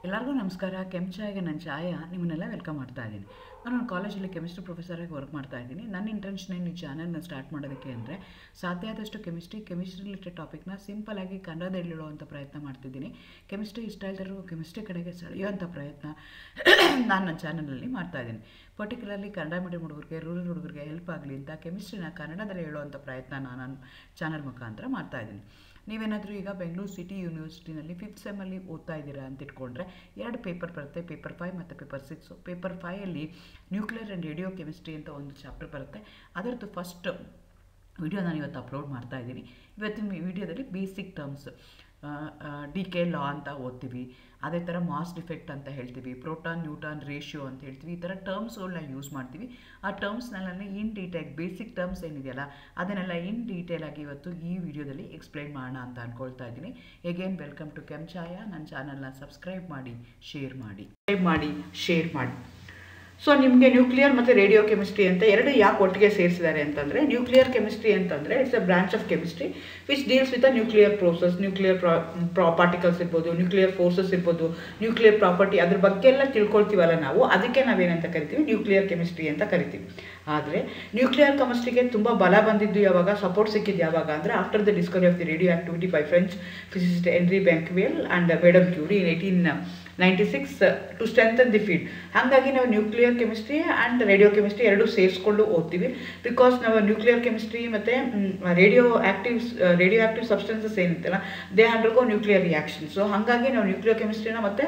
ಎಲ್ಲರಿಗೂ ನಮಸ್ಕಾರ ಕೆಂಚಾಯಿಗೆ ನನ್ನ ಚಾಯ ನಿಮ್ಮನ್ನೆಲ್ಲ ವೆಲ್ಕಮ್ ಮಾಡ್ತಾ ಇದ್ದೀನಿ ನಾನು ಒಂದು ಕಾಲೇಜಲ್ಲಿ ಕೆಮಿಸ್ಟ್ರಿ ಪ್ರೊಫೆಸರಾಗಿ ವರ್ಕ್ ಮಾಡ್ತಾ ಇದ್ದೀನಿ ನನ್ನ ಇಂಟೆನ್ಷನ್ ಏನು ಈ ಚಾನಲ್ನ ಸ್ಟಾರ್ಟ್ ಮಾಡೋದಕ್ಕೆ ಅಂದರೆ ಸಾಧ್ಯ ಆದಷ್ಟು ಕೆಮಿಸ್ಟ್ರಿ ಕೆಮಿಸ್ಟ್ರಿ ರಿಲೇಟೆಡ್ ಟಾಪಿಕ್ನ ಸಿಂಪಲಾಗಿ ಕನ್ನಡದಲ್ಲಿ ಹೇಳುವಂಥ ಪ್ರಯತ್ನ ಮಾಡ್ತಿದ್ದೀನಿ ಕೆಮಿಸ್ಟ್ರಿ ಇಷ್ಟ ಇಲ್ದರೂ ಕೆಮಿಸ್ಟ್ರಿ ಕಡೆಗೆ ಸೆಳೆಯುವಂಥ ಪ್ರಯತ್ನ ನಾನು ನನ್ನ ಚಾನಲಲ್ಲಿ ಮಾಡ್ತಾ ಇದ್ದೀನಿ ಪರ್ಟಿಕ್ಯುಲರ್ಲಿ ಕನ್ನಡ ಮೀಡಿಯಂ ಹುಡುಗರಿಗೆ ರೂರಲ್ ಹುಡುಗರಿಗೆ ಹೆಲ್ಪ್ ಆಗಲಿ ಅಂತ ಕೆಮಿಸ್ಟ್ರಿನ ಕನ್ನಡದಲ್ಲಿ ಹೇಳುವಂಥ ಪ್ರಯತ್ನ ನಾನು ನನ್ನ ಚಾನಲ್ ಮುಖಾಂತರ ಮಾಡ್ತಾ ಇದ್ದೀನಿ ನೀವೇನಾದರೂ ಈಗ ಬೆಂಗಳೂರು ಸಿಟಿ ಯೂನಿವರ್ಸಿಟಿನಲ್ಲಿ ಫಿಫ್ತ್ ಸೆಮ್ಮಲ್ಲಿ ಓದ್ತಾ ಇದ್ದೀರಾ ಅಂತ ಇಟ್ಕೊಂಡ್ರೆ ಎರಡು ಪೇಪರ್ ಬರುತ್ತೆ ಪೇಪರ್ ಫೈವ್ ಮತ್ತು ಪೇಪರ್ ಸಿಕ್ಸು ಪೇಪರ್ ಫೈಯಲ್ಲಿ ನ್ಯೂಕ್ಲಿಯರ್ ಆ್ಯಂಡ್ ರೇಡಿಯೋ ಕೆಮಿಸ್ಟ್ರಿ ಅಂತ ಒಂದು ಚಾಪ್ಟರ್ ಬರುತ್ತೆ ಅದರದ್ದು ಫಸ್ಟ್ ವಿಡಿಯೋ ನಾನು ಇವತ್ತು ಅಪ್ಲೋಡ್ ಮಾಡ್ತಾ ಇದ್ದೀನಿ ಇವತ್ತಿನ ವಿಡಿಯೋದಲ್ಲಿ basic terms decay law ಅಂತ ಓದ್ತೀವಿ ಅದೇ ಥರ ಮಾಸ್ ಡಿಫೆಕ್ಟ್ ಅಂತ ಹೇಳ್ತೀವಿ ಪ್ರೋಟಾನ್ ನ್ಯೂಟಾನ್ ರೇಷಿಯೋ ಅಂತ ಹೇಳ್ತೀವಿ ಈ ಥರ ಟರ್ಮ್ಸ್ಗಳನ್ನ ಯೂಸ್ ಮಾಡ್ತೀವಿ ಆ ಟರ್ಮ್ಸ್ನೆಲ್ಲ ಇನ್ ಡೀಟೇಲ್ ಬೇಸಿಕ್ ಟರ್ಮ್ಸ್ ಏನಿದೆಯಲ್ಲ ಅದನ್ನೆಲ್ಲ ಇನ್ ಡೀಟೇಲ್ ಆಗಿ ಇವತ್ತು ಈ ವಿಡಿಯೋದಲ್ಲಿ ಎಕ್ಸ್ಪ್ಲೈನ್ ಮಾಡೋಣ ಅಂತ ಅಂದ್ಕೊಳ್ತಾ ಇದ್ದೀನಿ ಎಗೇನ್ ವೆಲ್ಕಮ್ ಟು ಕೆಂಚಾಯ ನನ್ನ ಚಾನಲ್ನ ಸಬ್ಸ್ಕ್ರೈಬ್ ಮಾಡಿ ಶೇರ್ ಮಾಡಿ ಸಬ್ಸ್ಕ್ರೈಬ್ ಮಾಡಿ ಶೇರ್ ಮಾಡಿ ಸೊ ನಿಮಗೆ ನ್ಯೂಕ್ಲಿಯರ್ ಮತ್ತು ರೇಡಿಯೋ ಕೆಮಿಸ್ಟ್ರಿ ಅಂತ ಎರಡು ಯಾಕೆ ಒಟ್ಟಿಗೆ ಸೇರಿಸಿದ್ದಾರೆ ಅಂತಂದರೆ ನ್ಯೂಕ್ಲಿಯರ್ ಕೆಮಿಸ್ಟ್ರಿ ಅಂತಂದರೆ it's a branch of chemistry which deals with a nuclear process nuclear ಪ್ರಾ ಪಾರ್ಟಿಕಲ್ಸ್ ಇರ್ಬೋದು ನ್ಯೂಕ್ಲಿಯರ್ ಫೋರ್ಸಸ್ ಇರ್ಬೋದು ನ್ಯೂಕ್ಲಿಯರ್ ಪ್ರಾಪರ್ಟಿ ಅದ್ರ ಬಗ್ಗೆ ಎಲ್ಲ ತಿಳ್ಕೊಳ್ತೀವಲ್ಲ ನಾವು ಅದಕ್ಕೆ ನಾವೇನಂತ ಕರಿತೀವಿ ನ್ಯೂಕ್ಲಿಯರ್ ಕೆಮಿಸ್ಟ್ರಿ ಅಂತ ಕರಿತೀವಿ ಆದರೆ ನ್ಯೂಕ್ಲಿಯರ್ ಕೆಮಿಸ್ಟ್ರಿಗೆ ತುಂಬ ಬಲ ಬಂದಿದ್ದು ಯಾವಾಗ ಸಪೋರ್ಟ್ ಸಿಕ್ಕಿದ್ದು ಯಾವಾಗ ಅಂದರೆ after the discovery of the radioactivity by French physicist Henri Becquerel and madam Curie in eighteen ninety six to strengthen the field ಹಾಗಾಗಿ ನಾವು nuclear chemistry and radiochemistry ಎರಡು ಸೇರಿಸ್ಕೊಂಡು ಓದ್ತೀವಿ ಬಿಕಾಸ್ ನಾವು ನ್ಯೂಕ್ಲಿಯರ್ ಕೆಮಿಸ್ಟ್ರಿ ಮತ್ತು radioactives radioactive substances ಏನಿತ್ತಲ್ಲ they undergo nuclear reaction so ಹಾಗಾಗಿ ನಾವು ನ್ಯೂಕ್ಲಿಯರ್ ಕೆಮಿಸ್ಟ್ರಿನ ಮತ್ತು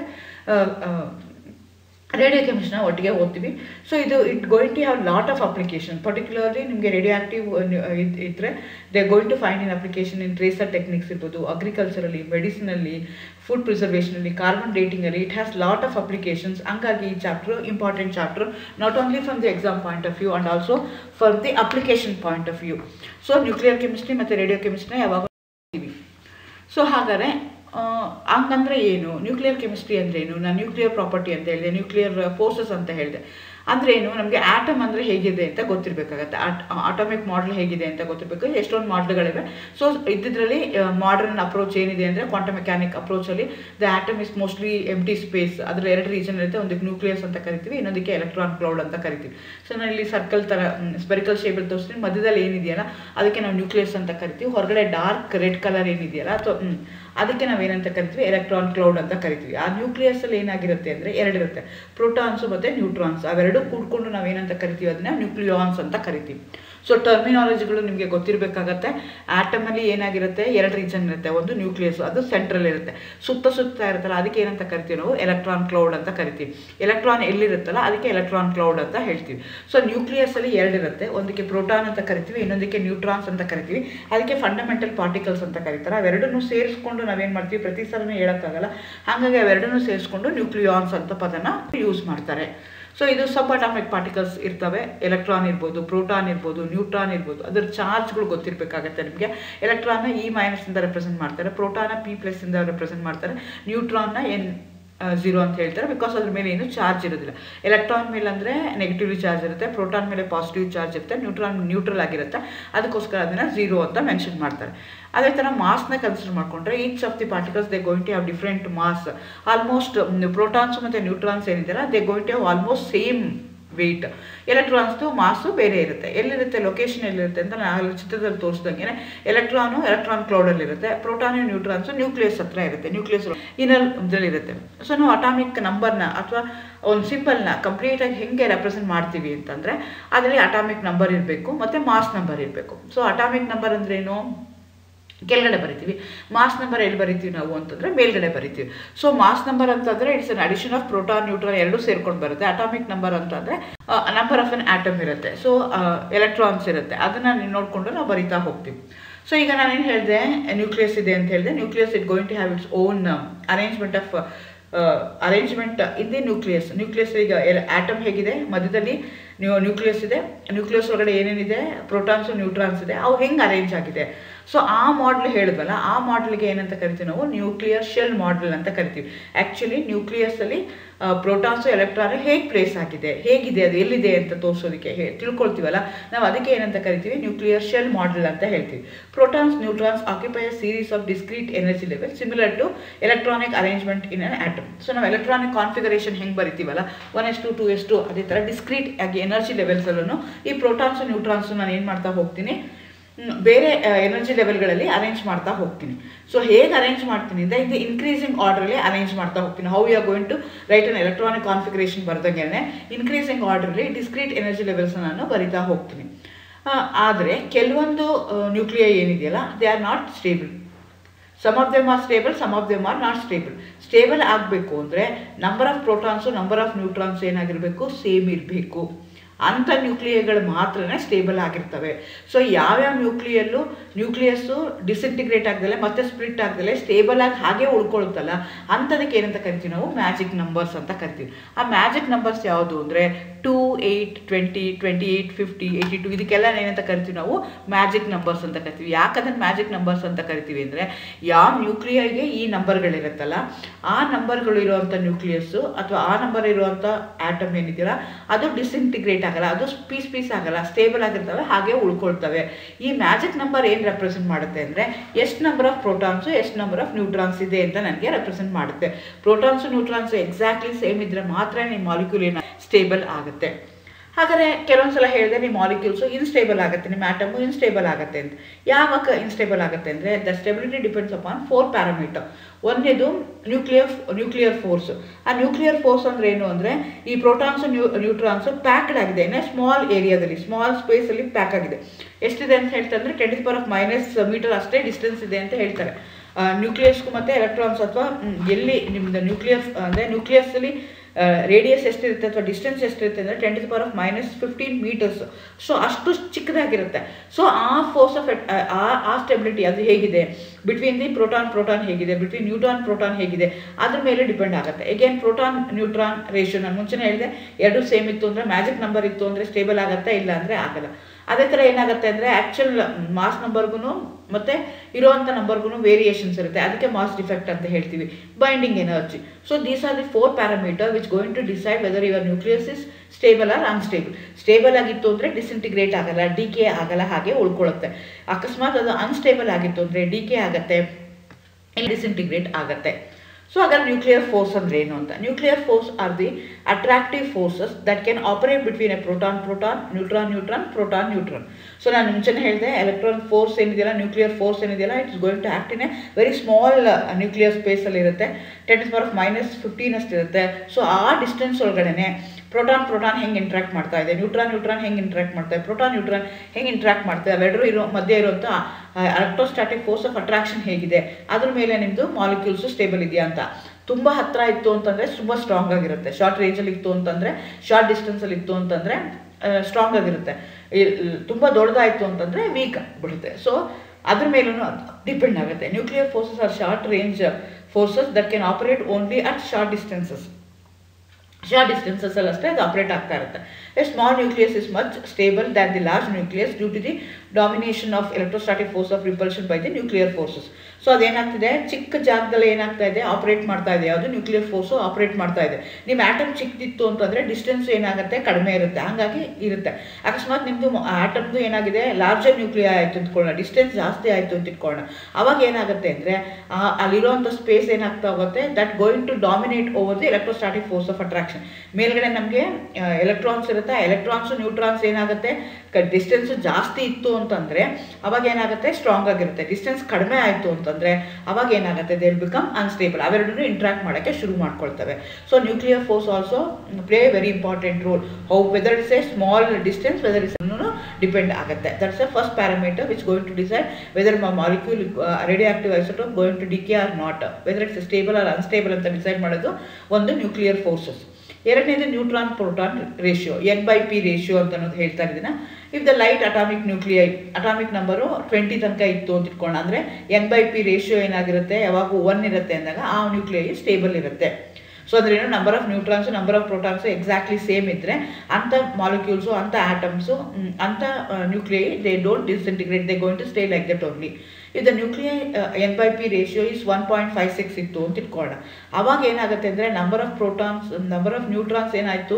ರೇಡಿಯೋ ಕೆಮಿಸ್ಟ್ರಿನ ಒಟ್ಟಿಗೆ ಓದ್ತೀವಿ ಸೊ ಇದು it going to have lot of application particularly ನಿಮಗೆ ರೇಡಿಯೋ ಆ್ಯಕ್ಟಿವ್ ಇದ್ದರೆ they going to find in application in tracer techniques ಇರ್ಬೋದು ಅಗ್ರಿಕಲ್ಚರಲ್ಲಿ ಮೆಡಿಸಿನಲ್ಲಿ ಫುಡ್ ಪ್ರಿಸರ್ವೇಷನಲ್ಲಿ ಕಾರ್ಬನ್ ಡೇಟಿಂಗಲ್ಲಿ it has lot of applications ಹಂಗಾಗಿ ಈ chapter important chapter not only from the exam point of view and also from the application point of view so nuclear chemistry ಮತ್ತು ರೇಡಿಯೋ ಕೆಮಿಸ್ಟ್ರಿನ ಯಾವಾಗ ಓದ್ತೀವಿ ಸೊ ಹಾಗಾದರೆ ಹಂಗಂದ್ರೆ ಏನು ನ್ಯೂಕ್ಲಿಯರ್ ಕೆಮಿಸ್ಟ್ರಿ ಅಂದರೆ ಏನು ನಾನು ನ್ಯೂಕ್ಲಿಯರ್ ಪ್ರಾಪರ್ಟಿ ಅಂತ ಹೇಳಿದೆ ನ್ಯೂಕ್ಲಿಯರ್ ಫೋರ್ಸಸ್ ಅಂತ ಹೇಳಿದೆ ಅಂದರೆ ಏನು ನಮಗೆ ಆಟಮ್ ಅಂದರೆ ಹೇಗಿದೆ ಅಂತ ಗೊತ್ತಿರಬೇಕಾಗತ್ತೆ ಆಟೋಮಿಕ್ ಮಾಡೆಲ್ ಹೇಗಿದೆ ಅಂತ ಗೊತ್ತಿರಬೇಕು ಎಷ್ಟೊಂದು ಮಾಡೆಲ್ಗಳಿವೆ ಸೊ ಇದ್ದಿದ್ರಲ್ಲಿ ಮಾಡರ್ನ್ ಅಪ್ರೋಚ್ ಏನಿದೆ ಅಂದರೆ ಕ್ವಾಂಟಮ್ ಮೆಕ್ಯಾನಿಕ್ ಅಪ್ರೋಚಲ್ಲಿ the atom is mostly empty space ಅದರ ಎರಡು ರೀಸನ್ ಇರುತ್ತೆ ಒಂದಕ್ಕೆ ನ್ಯೂಕ್ಲಿಯಸ್ ಅಂತ ಕರಿತೀವಿ ಇನ್ನೊಂದಕ್ಕೆ ಎಲೆಕ್ಟ್ರಾನ್ ಕ್ಲೌಡ್ ಅಂತ ಕರಿತೀವಿ ಸೊ ನಾನು ಇಲ್ಲಿ ಸರ್ಕಲ್ ಥರ ಸ್ಪೆರಿಕಲ್ ಶೇಪಲ್ಲಿ ತೋರಿಸ್ತೀನಿ ಮಧ್ಯದಲ್ಲಿ ಏನಿದೆಯಲ್ಲ ಅದಕ್ಕೆ ನಾವು ನ್ಯೂಕ್ಲಿಯಸ್ ಅಂತ ಕರಿತೀವಿ ಹೊರಗಡೆ ಡಾರ್ಕ್ ರೆಡ್ ಕಲರ್ ಏನಿದೆಯಲ್ಲ ಅಥವಾ ಅದಕ್ಕೆ ನಾವೇನಂತ ಕರಿತೀವಿ ಎಲೆಕ್ಟ್ರಾನ್ ಕ್ಲೌಡ್ ಅಂತ ಕರಿತೀವಿ ಆ ನ್ಯೂಕ್ಲಿಯಸ್ಸಲ್ಲಿ ಏನಾಗಿರುತ್ತೆ ಅಂದರೆ ಎರಡಿರುತ್ತೆ ಪ್ರೋಟಾನ್ಸು ಮತ್ತು ನ್ಯೂಟ್ರಾನ್ಸ್ ಅವೆರಡು ಕೂಡ್ಕೊಂಡು ನಾವೇನಂತ ಕರಿತೀವಿ ಅದನ್ನ ನ್ಯೂಕ್ಲಿಯಾನ್ಸ್ ಅಂತ ಕರಿತೀವಿ ಸೊ ಟರ್ಮಿನಾಲಜಿಗಳು ನಿಮಗೆ ಗೊತ್ತಿರಬೇಕಾಗತ್ತೆ ಆಟಮಲ್ಲಿ ಏನಾಗಿರುತ್ತೆ ಎರಡು ರೀಜನ್ ಇರುತ್ತೆ ಒಂದು ನ್ಯೂಕ್ಲಿಯಸ್ ಅದು ಸೆಂಟ್ರಲ್ ಇರುತ್ತೆ ಸುತ್ತ ಸುತ್ತ ಇರುತ್ತಲ್ಲ ಅದಕ್ಕೆ ಏನಂತ ಕರಿತೀವಿ ನಾವು ಎಲೆಕ್ಟ್ರಾನ್ ಕ್ಲೌಡ್ ಅಂತ ಕರಿತೀವಿ ಎಲೆಕ್ಟ್ರಾನ್ ಎಲ್ಲಿರುತ್ತಲ್ಲ ಅದಕ್ಕೆ ಎಲೆಕ್ಟ್ರಾನ್ ಕ್ಲೌಡ್ ಅಂತ ಹೇಳ್ತೀವಿ ಸೊ ನ್ಯೂಕ್ಲಿಯಸ್ಸಲ್ಲಿ ಎರಡಿರುತ್ತೆ ಒಂದಕ್ಕೆ ಪ್ರೋಟಾನ್ ಅಂತ ಕರಿತೀವಿ ಇನ್ನೊಂದಕ್ಕೆ ನ್ಯೂಟ್ರಾನ್ಸ್ ಅಂತ ಕರಿತೀವಿ ಅದಕ್ಕೆ ಫಂಡಮೆಂಟಲ್ ಪಾರ್ಟಿಕಲ್ಸ್ ಅಂತ ಕರೀತಾರೆ ಅವೆರಡನ್ನೂ ಸೇರಿಸ್ಕೊಂಡು ನಾವೇನು ಮಾಡ್ತೀವಿ ಪ್ರತಿ ಸಲನೂ ಹೇಳೋಕ್ಕಾಗಲ್ಲ ಹಾಗಾಗಿ ಅವೆರಡನ್ನೂ ಸೇರಿಸ್ಕೊಂಡು ನ್ಯೂಕ್ಲಿಯಾನ್ಸ್ ಅಂತ ಪದನ ಯೂಸ್ ಮಾಡ್ತಾರೆ ಸೊ ಇದು ಸಬ್ ಅಟಾಮಿಕ್ ಪಾರ್ಟಿಕಲ್ಸ್ ಇರ್ತವೆ ಎಲೆಕ್ಟ್ರಾನ್ ಇರ್ಬೋದು ಪ್ರೋಟಾನ್ ಇರ್ಬೋದು ನ್ಯೂಟ್ರಾನ್ ಇರ್ಬೋದು ಅದರ ಚಾರ್ಜ್ಗಳು ಗೊತ್ತಿರಬೇಕಾಗತ್ತೆ ನಿಮಗೆ ಎಲೆಕ್ಟ್ರಾನ್ನ ಇ ಮೈನಸ್ನಿಂದ ರೆಪ್ರೆಸೆಂಟ್ ಮಾಡ್ತಾರೆ ಪ್ರೋಟಾನ ಪಿ ಪ್ಲಸ್ಸಿಂದ ರೆಪ್ರೆಸೆಂಟ್ ಮಾಡ್ತಾರೆ ನ್ಯೂಟ್ರಾನ್ನ ಎನ್ ಝೀರೋ ಅಂತ ಹೇಳ್ತಾರೆ ಬಿಕಾಸ್ ಅದ್ರ ಮೇಲೆ ಏನು ಚಾರ್ಜ್ ಇರೋದಿಲ್ಲ ಎಲೆಕ್ಟ್ರಾನ್ ಮೇಲೆ ಅಂದರೆ ನೆಗೆಟಿವ್ಲಿ ಚಾರ್ಜ್ ಇರುತ್ತೆ ಪ್ರೋಟಾನ್ ಮೇಲೆ ಪಾಸಿಟಿವ್ ಚಾರ್ಜ್ ಇರುತ್ತೆ ನ್ಯೂಟ್ರಾನ್ ನ್ಯೂಟ್ರಲ್ ಆಗಿರುತ್ತೆ ಅದಕ್ಕೋಸ್ಕರ ಅದನ್ನು ಝೀರೋ ಅಂತ ಮೆನ್ಷನ್ ಮಾಡ್ತಾರೆ ಅದೇ ಥರ ಮಾಸ್ನ ಕನ್ಸಿಡರ್ ಮಾಡಿಕೊಂಡ್ರೆ each of the particles they going to have different mass almost protons ಮತ್ತು ನ್ಯೂಟ್ರಾನ್ಸ್ ಏನಿದೆಯಲ್ಲ they going to have almost same weight ಎಲೆಕ್ಟ್ರಾನ್ಸ್ದು ಮಾಸು ಬೇರೆ ಇರುತ್ತೆ ಎಲ್ಲಿರುತ್ತೆ ಲೊಕೇಶನ್ ಎಲ್ಲಿರುತ್ತೆ ಅಂತ ನಾನು ಚಿತ್ರದಲ್ಲಿ ತೋರಿಸ್ದಂಗೆ ಎಲೆಕ್ಟ್ರಾನು ಎಲೆಕ್ಟ್ರಾನ್ ಕ್ಲೌಡಲ್ಲಿರುತ್ತೆ ಪ್ರೋಟಾನು ನ್ಯೂಟ್ರಾನ್ಸು ನ್ಯೂಕ್ಲಿಯಸ್ ಹತ್ರ ಇರುತ್ತೆ ನ್ಯೂಕ್ಲಿಯಸ್ ಇನ್ನರ್ ಇದರಲ್ಲಿರುತ್ತೆ ಸೊ ನಾವು ಅಟಾಮಿಕ್ ನಂಬರ್ನ ಅಥವಾ ಒಂದು ಸಿಂಪಲ್ನ ಕಂಪ್ಲೀಟಾಗಿ ಹೆಂಗೆ ರೆಪ್ರೆಸೆಂಟ್ ಮಾಡ್ತೀವಿ ಅಂತಂದರೆ ಅದರಲ್ಲಿ ಅಟಾಮಿಕ್ ನಂಬರ್ ಇರಬೇಕು ಮತ್ತು ಮಾಸ್ ನಂಬರ್ ಇರಬೇಕು ಸೊ ಅಟಾಮಿಕ್ ನಂಬರ್ ಅಂದ್ರೇನು ಕೆಳಗಡೆ ಬರಿತೀವಿ ಮಾಸ್ ನಂಬರ್ ಎಲ್ಲಿ ಬರಿತೀವಿ ನಾವು ಅಂತಂದರೆ ಮೇಲ್ಗಡೆ ಬರಿತೀವಿ ಸೊ ಮಾಸ್ ನಂಬರ್ ಅಂತಂದರೆ it's an addition of proton neutron ಎರಡೂ ಸೇರ್ಕೊಂಡು ಬರುತ್ತೆ ಅಟಾಮಿಕ್ ನಂಬರ್ ಅಂತಂದರೆ ನಂಬರ್ ಆಫ್ ಅನ್ ಆಟಮ್ ಇರುತ್ತೆ ಸೊ ಎಲೆಕ್ಟ್ರಾನ್ಸ್ ಇರುತ್ತೆ ಅದನ್ನು ನೋಡಿಕೊಂಡು ನಾವು ಬರಿತಾ ಹೋಗ್ತೀವಿ ಸೊ ಈಗ ನಾನೇನು ಹೇಳಿದೆ ನ್ಯೂಕ್ಲಿಯಸ್ ಇದೆ ಅಂತ ಹೇಳಿದೆ nucleus it going to have its own arrangement of arrangement in the nucleus nucleus ಈಗ ಆಟಮ್ ಹೇಗಿದೆ ಮಧ್ಯದಲ್ಲಿ ನ್ಯೂ ನ್ಯೂಕ್ಲಿಯಸ್ ಇದೆ ನ್ಯೂಕ್ಲಿಯಸ್ ಒಳಗಡೆ ಏನೇನಿದೆ ಪ್ರೋಟಾನ್ಸು ನ್ಯೂಟ್ರಾನ್ಸ್ ಇದೆ ಅವು ಹೆಂಗೆ ಅರೇಂಜ್ ಆಗಿದೆ ಸೊ ಆ ಮಾಡೆಲ್ ಹೇಳಿದ್ವಲ್ಲ ಆ ಮಾಡೆಲ್ಗೆ ಏನಂತ ಕರಿತೀವಿ ನಾವು ನ್ಯೂಕ್ಲಿಯರ್ ಶೆಲ್ ಮಾಡೆಲ್ ಅಂತ ಕರಿತೀವಿ ಆ್ಯಕ್ಚುಲಿ ನ್ಯೂಕ್ಲಿಯಸ್ಸಲ್ಲಿ ಪ್ರೋಟಾನ್ಸು ಎಲೆಕ್ಟ್ರಾನ್ ಹೇಗೆ ಪ್ಲೇಸ್ ಆಗಿದೆ ಹೇಗಿದೆ ಅದು ಎಲ್ಲಿದೆ ಅಂತ ತೋರಿಸೋದಕ್ಕೆ ಹೇ ತಿಳ್ಕೊಳ್ತೀವಲ್ಲ ನಾವು ಅದಕ್ಕೆ ಏನಂತ ಕರಿತೀವಿ ನ್ಯೂಕ್ಲಿಯರ್ ಶೆಲ್ ಮಾಡೆಲ್ ಅಂತ ಹೇಳ್ತೀವಿ protons neutrons occupy a series of discrete energy level similar to electronic arrangement in an atom so ನಾವು ಎಲೆಕ್ಟ್ರಾನಿಕ್ ಕಾನ್ಫಿಗರೇಷನ್ ಹೆಂಗೆ ಬರಿತೀವಲ್ಲ one S two two S two ಅದೇ ಥರ ಡಿಸ್ಕ್ರೀಟ್ ಆಗಿ ಎನರ್ಜಿ ಲೆವೆಲ್ಸಲ್ಲೂ ಈ ಪ್ರೋಟಾನ್ಸು ನ್ಯೂಟ್ರಾನ್ಸು ನಾನು ಏನು ಮಾಡ್ತಾ ಹೋಗ್ತೀನಿ ಹ್ಮ್, ಬೇರೆ ಎನರ್ಜಿ ಲೆವೆಲ್ಗಳಲ್ಲಿ ಅರೇಂಜ್ ಮಾಡ್ತಾ ಹೋಗ್ತೀನಿ ಸೊ ಹೇಗೆ ಅರೇಂಜ್ ಮಾಡ್ತೀನಿ ಅಂದರೆ ಇದು ಇನ್ಕ್ರೀಸಿಂಗ್ ಆರ್ಡ್ರಲ್ಲಿ ಅರೇಂಜ್ ಮಾಡ್ತಾ ಹೋಗ್ತೀನಿ how you are going to write an electronic configuration ಬರ್ದಂಗೆ ಇನ್ಕ್ರೀಸಿಂಗ್ ಆರ್ಡ್ರಲ್ಲಿ ಡಿಸ್ಕ್ರೀಟ್ ಎನರ್ಜಿ ಲೆವೆಲ್ಸ್ ನಾನು ಬರಿತಾ ಹೋಗ್ತೀನಿ ಆದರೆ ಕೆಲವೊಂದು ನ್ಯೂಕ್ಲಿಯರ್ ಏನಿದೆಯಲ್ಲ they are not stable some of them are stable some of them are not stable stable ಆಗಬೇಕು ಅಂದರೆ number of protons number of neutrons ಏನಾಗಿರಬೇಕು ಸೇಮ್ ಇರಬೇಕು ಅಂಥ ನ್ಯೂಕ್ಲಿಯರ್ಗಳು ಮಾತ್ರನೇ ಸ್ಟೇಬಲ್ ಆಗಿರ್ತವೆ ಸೊ ಯಾವ್ಯಾವ ನ್ಯೂಕ್ಲಿಯಲ್ಲು ನ್ಯೂಕ್ಲಿಯಸ್ಸು ಡಿಸಿಂಟಿಗ್ರೇಟ್ ಆಗ್ದಲೆ ಮತ್ತೆ ಸ್ಪ್ಲಿಟ್ ಆಗ್ದಲೆ ಸ್ಟೇಬಲ್ ಆಗಿ ಹಾಗೆ ಉಳ್ಕೊಳುತ್ತಲ್ಲ ಅಂಥದಕ್ಕೆ ಏನಂತ ಕರಿತೀವಿ ನಾವು ಮ್ಯಾಜಿಕ್ ನಂಬರ್ಸ್ ಅಂತ ಕರಿತೀವಿ ಆ ಮ್ಯಾಜಿಕ್ ನಂಬರ್ಸ್ ಯಾವುದು ಅಂದರೆ two eight twenty twenty eight fifty eighty two ಇದಕ್ಕೆಲ್ಲ ಏನಂತ ಕರಿತೀವಿ ನಾವು ಮ್ಯಾಜಿಕ್ ನಂಬರ್ಸ್ ಅಂತ ಕರಿತೀವಿ ಯಾಕೆ ಅದನ್ನು ಮ್ಯಾಜಿಕ್ ನಂಬರ್ಸ್ ಅಂತ ಕರಿತೀವಿ ಅಂದರೆ ಯಾವ ನ್ಯೂಕ್ಲಿಯರ್ಗೆ ಈ ನಂಬರ್ಗಳಿರುತ್ತಲ್ಲ ಆ ನಂಬರ್ಗಳು ಇರುವಂಥ ನ್ಯೂಕ್ಲಿಯಸ್ಸು ಅಥವಾ ಆ ನಂಬರ್ ಇರುವಂಥ ಆಟಮ್ ಏನಿದೆಯಲ್ಲ ಅದು ಡಿಸಿಂಟಿಗ್ರೇಟ್ ಆಗಲ್ಲ ಅದು ಪೀಸ್ ಪೀಸ್ ಆಗಲ್ಲ ಸ್ಟೇಬಲ್ ಆಗಿರ್ತವೆ ಹಾಗೆ ಉಳ್ಕೊಳ್ತವೆ ಈ ಮ್ಯಾಜಿಕ್ ನಂಬರ್ ಏನು ರೆಪ್ರೆಸೆಂಟ್ ಮಾಡುತ್ತೆ ಅಂದರೆ ಎಷ್ಟು ನಂಬರ್ ಆಫ್ ಪ್ರೋಟಾನ್ಸು ಎಷ್ಟು ನಂಬರ್ ಆಫ್ ನ್ಯೂಟ್ರಾನ್ಸ್ ಇದೆ ಅಂತ ನನಗೆ ರೆಪ್ರೆಸೆಂಟ್ ಮಾಡುತ್ತೆ ಪ್ರೋಟಾನ್ಸು ನ್ಯೂಟ್ರಾನ್ಸು ಎಕ್ಸಾಕ್ಟ್ಲಿ ಸೇಮ್ ಇದ್ರೆ ಮಾತ್ರ ನಿಮ್ಮ ಮಾಲಿಕ್ಯೂಲ್ ಏನು ಸ್ಟೇಬಲ್ ಆಗುತ್ತೆ ಹಾಗಾದರೆ ಕೆಲವೊಂದು ಸಲ ಹೇಳಿದೆ ನಿಮ್ಮ ಮಾಲಿಕ್ಯೂಲ್ಸು ಇನ್ಸ್ಟೇಬಲ್ ಆಗುತ್ತೆ ನಿಮ್ಮ ಆಟಮು ಇನ್ಸ್ಟೇಬಲ್ ಆಗುತ್ತೆ ಅಂತ ಯಾವಾಗ ಇನ್ಸ್ಟೇಬಲ್ ಆಗುತ್ತೆ ಅಂದರೆ the stability depends upon four parameter ಒಂದೇದು ನ್ಯೂಕ್ಲಿಯರ್ ನ್ಯೂಕ್ಲಿಯರ್ ಫೋರ್ಸ್ ಆ ನ್ಯೂಕ್ಲಿಯರ್ ಫೋರ್ಸ್ ಅಂದ್ರೆ ಏನು ಅಂದರೆ ಈ ಪ್ರೋಟಾನ್ಸು ನ್ಯೂ ನ್ಯೂಟ್ರಾನ್ಸು ಪ್ಯಾಕ್ಡ್ ಆಗಿದೆ ಅಂದರೆ ಸ್ಮಾಲ್ ಏರಿಯಾದಲ್ಲಿ ಸ್ಮಾಲ್ ಸ್ಪೇಸಲ್ಲಿ ಪ್ಯಾಕ್ ಆಗಿದೆ ಎಷ್ಟಿದೆ ಅಂತ ಹೇಳ್ತಾರೆ ಅಂದರೆ twenty power of minus meter ಅಷ್ಟೇ ಡಿಸ್ಟೆನ್ಸ್ ಇದೆ ಅಂತ ಹೇಳ್ತಾರೆ ನ್ಯೂಕ್ಲಿಯಸ್ಗೂ ಮತ್ತು ಎಲೆಕ್ಟ್ರಾನ್ಸ್ ಅಥವಾ ಮ್, ಎಲ್ಲಿ ನಿಮ್ಮದು ನ್ಯೂಕ್ಲಿಯಸ್ ಅಂದರೆ ನ್ಯೂಕ್ಲಿಯಸ್ಸಲ್ಲಿ ರೇಡಿಯಸ್ ಎಷ್ಟಿರುತ್ತೆ ಅಥವಾ ಡಿಸ್ಟೆನ್ಸ್ ಎಷ್ಟಿರುತ್ತೆ ಅಂದರೆ ten to power of minus fifteen meters so ಅಷ್ಟು ಚಿಕ್ಕದಾಗಿರುತ್ತೆ ಸೊ ಆ ಫೋರ್ಸ್ ಆಫ್ ಆ ಆ ಸ್ಟೆಬಿಲಿಟಿ ಅದು ಹೇಗಿದೆ ಬಿಟ್ವೀನ್ ದಿ ಪ್ರೋಟಾನ್ ಪ್ರೋಟಾನ್ ಹೇಗಿದೆ ಬಿಟ್ವೀನ್ ನ್ಯೂಟ್ರಾನ್ ಪ್ರೋಟಾನ್ ಹೇಗಿದೆ ಅದ್ರ ಮೇಲೆ ಡಿಪೆಂಡ್ ಆಗುತ್ತೆ ಎಗೇನ್ ಪ್ರೋಟಾನ್ ನ್ಯೂಟ್ರಾನ್ ರೇಷಿಯೋ ನಾನು ಮುಂಚೆನೇ ಹೇಳಿದೆ ಎರಡು ಸೇಮ್ ಇತ್ತು ಅಂದರೆ ಮ್ಯಾಜಿಕ್ ನಂಬರ್ ಇತ್ತು ಅಂದರೆ ಸ್ಟೇಬಲ್ ಆಗುತ್ತಾ ಇಲ್ಲ ಅಂದರೆ ಆಗಲ್ಲ ಅದೇ ಥರ ಏನಾಗುತ್ತೆ ಅಂದರೆ ಆ್ಯಕ್ಚುಲ್ ಮಾಸ್ ನಂಬರ್ಗೂ ಮತ್ತು ಇರುವಂಥ ನಂಬರ್ಗೂ ವೇರಿಯೇಷನ್ಸ್ ಇರುತ್ತೆ ಅದಕ್ಕೆ ಮಾಸ್ ಡಿಫೆಕ್ಟ್ ಅಂತ ಹೇಳ್ತೀವಿ binding energy so these are the four parameter which going to decide whether your nucleus is stable or unstable stable ಆಗಿತ್ತು ಅಂದರೆ ಡಿಸಿಂಟಿಗ್ರೇಟ್ ಆಗಲ್ಲ ಡಿ ಕೆ ಆಗಲ್ಲ ಹಾಗೆ ಉಳ್ಕೊಳ್ಳುತ್ತೆ ಅಕಸ್ಮಾತ್ ಅದು ಅನ್ಸ್ಟೇಬಲ್ ಆಗಿತ್ತು ಅಂದರೆ ಡಿ ಕೆ ಆಗುತ್ತೆ ಡಿಸಿಂಟಿಗ್ರೇಟ್ ಆಗುತ್ತೆ ಸೊ ಹಾಗಾದ್ರೆ ನ್ಯೂಕ್ಲಿಯರ್ ಫೋರ್ಸ್ ಅಂದ್ರೆ ಏನು ಅಂತ nuclear force are the attractive forces that can operate between a proton proton neutron neutron proton neutron so ನಾನು ಮುಂಚೆನೇ ಹೇಳಿದೆ ಎಲೆಕ್ಟ್ರಾನ್ ಫೋರ್ಸ್ ಏನಿದೆಯಲ್ಲ ನ್ಯೂಕ್ಲಿಯರ್ ಫೋರ್ಸ್ ಏನಿದೆಯಲ್ಲ it's going to act in a very small nuclear ಸ್ಪೇಸಲ್ಲಿ ಇರುತ್ತೆ ten is power of minus fifteen ಅಷ್ಟು ಇರುತ್ತೆ so ಆ ಡಿಸ್ಟೆನ್ಸ್ ಒಳಗಡೆ ಪ್ರೋಟಾನ್ ಪ್ರೋಟಾನ್ ಹೆಂಗೆ ಇಂಟ್ರಾಕ್ಟ್ ಮಾಡ್ತಾ ಇದೆ ನ್ಯೂಟ್ರಾನ್ ನ್ಯೂಟ್ರಾನ್ ಹೆಂಗೆ ಇಂಟ್ರಾಕ್ಟ್ ಮಾಡ್ತಾ ಇದೆ ಪ್ರೋಟಾನ್ ನ್ಯೂಟ್ರಾನ್ ಹೆಂಗೆ ಇಂಟ್ರಾಕ್ಟ್ ಮಾಡ್ತಾ ಇದೆ ಅವೆರಡರೂ ಇರೋ ಮಧ್ಯೆ ಇರುವಂಥ ಎಲೆಕ್ಟ್ರೋಸ್ಟಾಟಿಕ್ ಫೋರ್ಸ್ ಆಫ್ ಅಟ್ರಾಕ್ಷನ್ ಹೇಗಿದೆ ಅದ್ರ ಮೇಲೆ ನಿಮ್ಮದು ಮಾಲಿಕ್ಯೂಲ್ಸು ಸ್ಟೇಬಲ್ ಇದೆಯಾ ಅಂತ ತುಂಬ ಹತ್ತಿರ ಇತ್ತು ಅಂತಂದರೆ ತುಂಬ ಸ್ಟ್ರಾಂಗ್ ಆಗಿರುತ್ತೆ ಶಾರ್ಟ್ ರೇಂಜಲ್ಲಿ ಇತ್ತು ಅಂತಂದರೆ ಶಾರ್ಟ್ ಡಿಸ್ಟೆನ್ಸಲ್ಲಿ ಇತ್ತು ಅಂತಂದರೆ ಸ್ಟ್ರಾಂಗ್ ಆಗಿರುತ್ತೆ ತುಂಬ ದೊಡ್ಡದಾಯಿತು ಅಂತಂದರೆ ವೀಕ್ ಆಗಿಬಿಡುತ್ತೆ ಸೊ ಅದ್ರ ಮೇಲೂ ಡಿಪೆಂಡ್ ಆಗುತ್ತೆ nuclear forces are short range forces that can operate only at short distances short distances ಅಲ್ಲಿ ಅಷ್ಟೇ ಅದು ಆಪರೇಟ್ ಆಗ್ತಾ ಇರುತ್ತೆ a small nucleus is much stable than the large nucleus due to the domination of electrostatic force of repulsion by the nuclear forces so ಅದೇನಾಗ್ತಿದೆ ಚಿಕ್ಕ ಜಾಗದಲ್ಲಿ ಏನಾಗ್ತಾ ಇದೆ ಆಪರೇಟ್ ಮಾಡ್ತಾ ಇದೆ ಯಾವುದು ನ್ಯೂಕ್ಲಿಯರ್ ಫೋರ್ಸು ಆಪರೇಟ್ ಮಾಡ್ತಾ ಇದೆ ನಿಮ್ಮ ಆಟಮ್ ಚಿಕ್ಕದಿತ್ತು ಅಂತಂದರೆ ಡಿಸ್ಟೆನ್ಸ್ ಏನಾಗುತ್ತೆ ಕಡಿಮೆ ಇರುತ್ತೆ ಹಾಗಾಗಿ ಇರುತ್ತೆ ಅಕಸ್ಮಾತ್ ನಿಮ್ಮದು ಆಟಮ್ದು ಏನಾಗಿದೆ ಲಾರ್ಜರ್ ನ್ಯೂಕ್ಲಿಯರ್ ಆಯಿತು ಅಂದ್ಕೊಳ್ಳೋಣ ಡಿಸ್ಟೆನ್ಸ್ ಜಾಸ್ತಿ ಆಯಿತು ಅಂತ ಇಟ್ಕೊಳ್ಳೋಣ ಅವಾಗ ಏನಾಗುತ್ತೆ ಅಂದರೆ ಅಲ್ಲಿರುವಂಥ ಸ್ಪೇಸ್ ಏನಾಗ್ತಾ ಹೋಗುತ್ತೆ that going to dominate over the electrostatic force of attraction ಮೇಲ್ಗಡೆ ನಮಗೆ ಎಲೆಕ್ಟ್ರಾನ್ಸ್ ಇರುತ್ತೆ ಎಲೆಕ್ಟ್ರಾನ್ಸ್ ನ್ಯೂಟ್ರಾನ್ಸ್ ಏನಾಗುತ್ತೆ ಡಿಸ್ಟೆನ್ಸ್ ಜಾಸ್ತಿ ಇತ್ತು ಅಂತಂದರೆ ಅವಾಗ ಏನಾಗುತ್ತೆ ಸ್ಟ್ರಾಂಗ್ ಆಗಿರುತ್ತೆ ಡಿಸ್ಟೆನ್ಸ್ ಕಡಿಮೆ ಆಯಿತು ಅಂತಂದರೆ ಅವಾಗ ಏನಾಗುತ್ತೆ ದೇ ಬಿಕಮ್ ಅನ್ಸ್ಟೇಬಲ್ ಅವೆರಡನ್ನೂ ಇಂಟ್ರಾಕ್ಟ್ ಮಾಡೋಕ್ಕೆ ಶುರು ಮಾಡ್ಕೊಳ್ತವೆ so nuclear force also play very important role how whether is a small distance whether is depend ಆಗುತ್ತೆ that's a first parameter which going to decide whether molecule radioactive isotope going to decay or not whether it's stable or unstable ಅಂತ decide ಮಾಡೋದು ಒಂದು nuclear forces ಎರಡನೇದು neutron proton ratio N by P ratio ಅಂತ ಅನ್ನೋದು ಹೇಳ್ತಾ ಇದ್ದೀನ if the light atomic nuclei atomic number twenty ತನಕ ಇತ್ತು ಅಂತ ಇಟ್ಕೊಂಡು ಅಂದರೆ ಎನ್ ಬೈ ಪಿ ರೇಷಿಯೋ ಏನಾಗಿರುತ್ತೆ ಯಾವಾಗ ಒನ್ ಇರುತ್ತೆ ಅಂದಾಗ ಆ ನ್ಯೂಕ್ಲಿಯೈ ಸ್ಟೇಬಲ್ ಇರುತ್ತೆ ಸೊ ಅಂದ್ರೆ ಏನು number of neutrons number of protons exactly same ಇದ್ರೆ ಅಂಥ ಮಾಲಿಕ್ಯೂಲ್ಸು ಅಂಥ ಆಟಮ್ಸು ಅಂಥ nuclei they don't disintegrate they going to stay like that only ಇದು nuclei N by P ratio is one point five six ಇತ್ತು ಅಂತ ಇಟ್ಕೊಳ್ಳೋಣ ಅವಾಗ ಏನಾಗುತ್ತೆ ಅಂದರೆ number of protons number of neutrons ಏನಾಯಿತು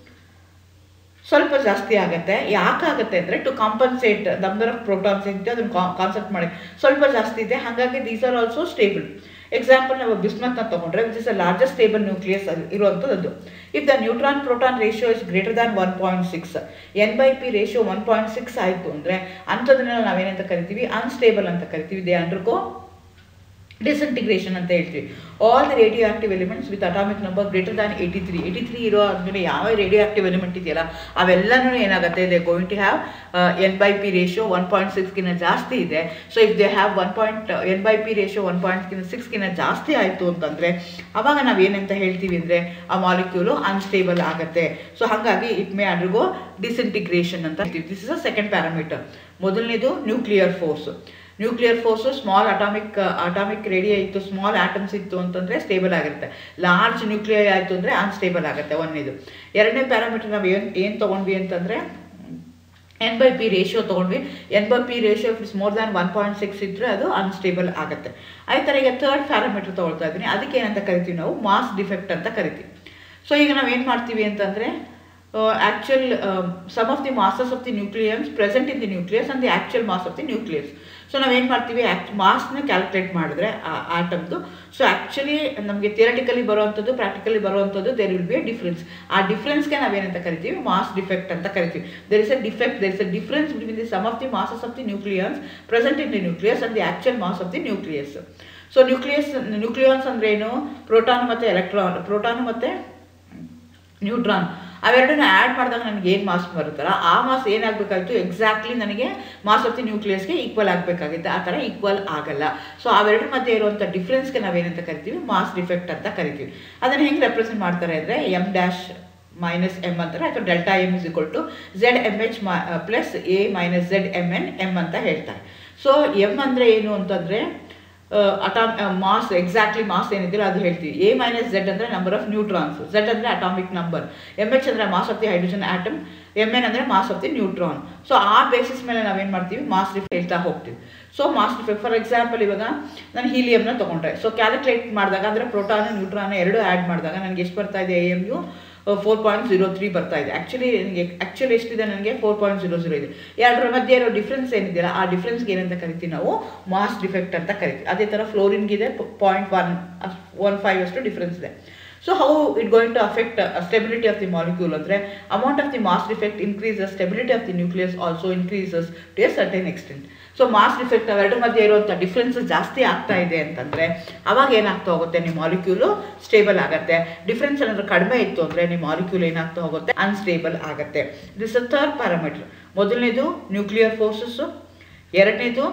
ಸ್ವಲ್ಪ ಜಾಸ್ತಿ ಆಗುತ್ತೆ ಯಾಕಾಗುತ್ತೆ ಅಂದರೆ to compensate number of protons ಇತ್ತು ಅದನ್ನು ಕಾನ್ಸೆಪ್ಟ್ ಮಾಡಿ ಸ್ವಲ್ಪ ಜಾಸ್ತಿ ಇದೆ ಹಾಗಾಗಿ these are also stable example ನಾವು ಬಿಸ್ಮತ್ನ ತಗೊಂಡ್ರೆ which is a largest stable nucleus ಇರುವಂಥದ್ದು if the neutron proton ratio is greater than one point six N by P ratio one point six ಆಯಿತು ಅಂದರೆ ಅಂಥದನ್ನೆಲ್ಲ ನಾವೇನಂತ ಕರಿತೀವಿ ಅನ್ಸ್ಟೇಬಲ್ ಅಂತ ಕರಿತೀವಿ ದೇ ಅಂಡರ್ಗೋ ಡಿಸಂಟಿಗ್ರೇಷನ್ ಅಂತ ಹೇಳ್ತೀವಿ all the radioactive elements with atomic number greater than eighty three eighty three ಇರೋ ಆದಮೇಲೆ ಯಾವ ರೇಡಿಯೋ ಆಕ್ಟಿವ್ ಎಲಿಮೆಂಟ್ ಇದೆಯಲ್ಲ ಅವೆಲ್ಲನೂ ಏನಾಗುತ್ತೆ they going to have N by P ratio one point ಸಿಕ್ಸ್ಗಿನ ಜಾಸ್ತಿ ಇದೆ so if they have one point N by P ratio one point ಸಿಕ್ಸ್ಗಿನ ಜಾಸ್ತಿ ಆಯಿತು ಅಂತಂದರೆ ಅವಾಗ ನಾವು ಏನಂತ ಹೇಳ್ತೀವಿ ಅಂದರೆ ಆ ಮಾಲಿಕ್ಯೂಲು ಅನ್ಸ್ಟೇಬಲ್ ಆಗುತ್ತೆ ಸೊ ಹಾಗಾಗಿ ಇಟ್ ಮೇ ಅಂಡರ್ಗೋ ಡಿಸಂಟಿಗ್ರೇಷನ್ ಅಂತ ಹೇಳ್ತೀವಿ this is a second parameter ಮೊದಲನೇದು nuclear force nuclear force small atomic atomic radio ಇತ್ತು ಸ್ಮಾಲ್ ಆಟಮ್ಸ್ ಇತ್ತು ಅಂತಂದರೆ ಸ್ಟೇಬಲ್ ಆಗಿರುತ್ತೆ ಲಾರ್ಜ್ ನ್ಯೂಕ್ಲಿಯರ್ ಆಯಿತು ಅಂದರೆ ಅನ್ಸ್ಟೇಬಲ್ ಆಗುತ್ತೆ ಒಂದನೇದು ಎರಡನೇ ಪ್ಯಾರಾಮೀಟರ್ ನಾವು ಏನು ಏನು ತೊಗೊಂಡ್ವಿ ಅಂತಂದರೆ ಎನ್ ಬೈ ಪಿ ರೇಷಿಯೋ ತೊಗೊಂಡ್ವಿ N by P ratio is more than one point six ಇದ್ದರೆ ಅದು ಅನ್ಸ್ಟೇಬಲ್ ಆಗುತ್ತೆ ಅದೇ ಥರ ಈಗ ಥರ್ಡ್ ಪ್ಯಾರಾಮೀಟರ್ ತೊಗೊಳ್ತಾ ಇದ್ದೀನಿ ಅದಕ್ಕೆ ಏನಂತ ಕರಿತೀವಿ ನಾವು ಮಾಸ್ ಡಿಫೆಕ್ಟ್ ಅಂತ ಕರಿತೀವಿ ಸೊ ಈಗ ನಾವು ಏನು ಮಾಡ್ತೀವಿ ಅಂತಂದರೆ actual sum of the masses of the nucleons present in the nucleus and the actual mass of the nucleus so ನಾವೇನು ಮಾಡ್ತೀವಿ ಆ್ಯಕ್ಚ್ ಮಾಸ್ನ ಕ್ಯಾಲ್ಕುಲೇಟ್ ಮಾಡಿದ್ರೆ ಆ ಆಟಮ್ದು ಸೊ ಆ್ಯಕ್ಚುಲಿ ನಮಗೆ ಥಿಯರಟಿಕಲಿ ಬರುವಂಥದ್ದು ಪ್ರಾಕ್ಟಿಕಲಿ ಬರುವಂಥದ್ದು there will be a difference ಆ ಡಿಫ್ರೆನ್ಸ್ಗೆ ನಾವೇನಂತ ಕರಿತೀವಿ ಮಾಸ್ ಡಿಫೆಕ್ಟ್ ಅಂತ ಕರಿತೀವಿ there is a defect there is a difference between the sum of the masses of the nucleons present in the nucleus and the actual mass of the nucleus so nucleus nucleons ಅಂದ್ರೆ ಏನು proton ಮತ್ತು electron proton ಮತ್ತು neutron ಅವೆರಡನ್ನ add ಮಾಡಿದಾಗ ನನಗೆ ಏನು mass ಬರುತ್ತಲ್ಲ ಆ ಮಾಸ್ ಏನಾಗಬೇಕಾಗಿತ್ತು ಎಕ್ಸಾಕ್ಟ್ಲಿ ನನಗೆ ಮಾಸ್ ಆಫ್ ದಿ ನ್ಯೂಕ್ಲಿಯಸ್ಗೆ ಈಕ್ವಲ್ ಆಗಬೇಕಾಗಿತ್ತು ಆ ಥರ ಈಕ್ವಲ್ ಆಗಲ್ಲ ಸೊ ಅವೆರಡರ ಮಧ್ಯೆ ಇರುವಂಥ ಡಿಫ್ರೆನ್ಸ್ಗೆ ನಾವೇನಂತ ಕರಿತೀವಿ ಮಾಸ್ ಡಿಫೆಕ್ಟ್ ಅಂತ ಕರಿತೀವಿ ಅದನ್ನು ಹೆಂಗೆ ರೆಪ್ರೆಸೆಂಟ್ ಮಾಡ್ತಾರೆ ಅಂದರೆ ಎಮ್ ಡ್ಯಾಶ್ ಮೈನಸ್ ಎಮ್ ಅಂತಾರೆ ಅಥವಾ delta M is equal to Z M H plus A minus Z M N M ಅಂತ ಹೇಳ್ತಾರೆ ಸೊ ಎಮ್ ಅಂದರೆ ಏನು ಅಂತಂದರೆ ಅಟಾಮ್ ಮಾಸ್ ಎಕ್ಸಾಕ್ಟ್ಲಿ ಮಾಸ್ ಏನಿದೆಯಲ್ಲ ಅದು ಹೇಳ್ತೀವಿ ಎ ಮೈನಸ್ ಝೆಡ್ ಅಂದರೆ ನಂಬರ್ ಆಫ್ ನ್ಯೂಟ್ರಾನ್ಸ್ ಝೆಡ್ ಅಂದರೆ ಅಟಾಮಿಕ್ ನಂಬರ್ ಎಮ್ ಎಚ್ ಅಂದರೆ mass of the hydrogen atom M N ಅಂದರೆ mass of the neutron so ಆ ಬೇಸಿಸ್ ಮೇಲೆ ನಾವೇನು ಮಾಡ್ತೀವಿ ಮಾಸ್ ಡಿಫೆಕ್ಟ್ ಹೇಳ್ತಾ ಹೋಗ್ತೀವಿ so mass defect for example ಇವಾಗ ನಾನು ಹೀಲಿಯಮ್ನ ತೊಗೊಂಡ್ರೆ ಸೊ ಕ್ಯಾಲ್ಕುಲೇಟ್ ಮಾಡಿದಾಗ ಅಂದರೆ ಪ್ರೋಟಾನ್ ನ್ಯೂಟ್ರಾನ್ ಎರಡು ಆ್ಯಡ್ ಮಾಡಿದಾಗ ನನಗೆ ಎಷ್ಟು ಬರ್ತಾ ಇದೆ A M U four point zero three ಬರ್ತಾ ಇದೆ ಆ್ಯಕ್ಚುಲಿ ನನಗೆ ಆ್ಯಕ್ಚುಲಿ ಎಷ್ಟಿದೆ ನನಗೆ ಫೋರ್ ಪಾಯಿಂಟ್ ಜೀರೋ ಜೀರೋ ಇದೆ ಎರಡರ ಮಧ್ಯೆ ಇರೋ ಡಿಫ್ರೆನ್ಸ್ ಏನಿದೆಯಲ್ಲ ಆ ಡಿಫ್ರೆನ್ಸ್ಗೆ ಏನಂತ ಕರಿತೀವಿ ನಾವು ಮಾಸ್ ಡಿಫೆಕ್ಟ್ ಅಂತ ಕರಿತೀವಿ ಅದೇ ಥರ ಫ್ಲೋರಿನ್ಗಿದೆ ಪಾಯಿಂಟ್ ಒನ್ ಒನ್ ಫೈವ್ ಅಷ್ಟು ಡಿಫ್ರೆನ್ಸ್ ಇದೆ so how it going to affect stability of the molecule ಅಂದರೆ amount of the mass defect increases stability of the nucleus also increases to a certain extent so mass defect ಅವೆರಡರ ಮಧ್ಯೆ ಇರುವಂಥ differences ಜಾಸ್ತಿ ಆಗ್ತಾ ಇದೆ ಅಂತಂದರೆ ಅವಾಗ ಏನಾಗ್ತಾ ಹೋಗುತ್ತೆ ನಿಮ್ಮ ಮಾಲಿಕ್ಯೂಲು ಸ್ಟೇಬಲ್ ಆಗುತ್ತೆ ಡಿಫ್ರೆನ್ಸ್ ಏನಾದರೂ ಕಡಿಮೆ ಇತ್ತು ಅಂದರೆ ನಿಮ್ಮ ಮಾಲಿಕ್ಯೂಲ್ ಏನಾಗ್ತಾ ಹೋಗುತ್ತೆ ಅನ್ಸ್ಟೇಬಲ್ ಆಗುತ್ತೆ ದಿಸ್ ಅ ಥರ್ಡ್ ಪ್ಯಾರಾಮೀಟರ್ ಮೊದಲನೇದು ನ್ಯೂಕ್ಲಿಯರ್ ಫೋರ್ಸಸ್ಸು ಎರಡನೇದು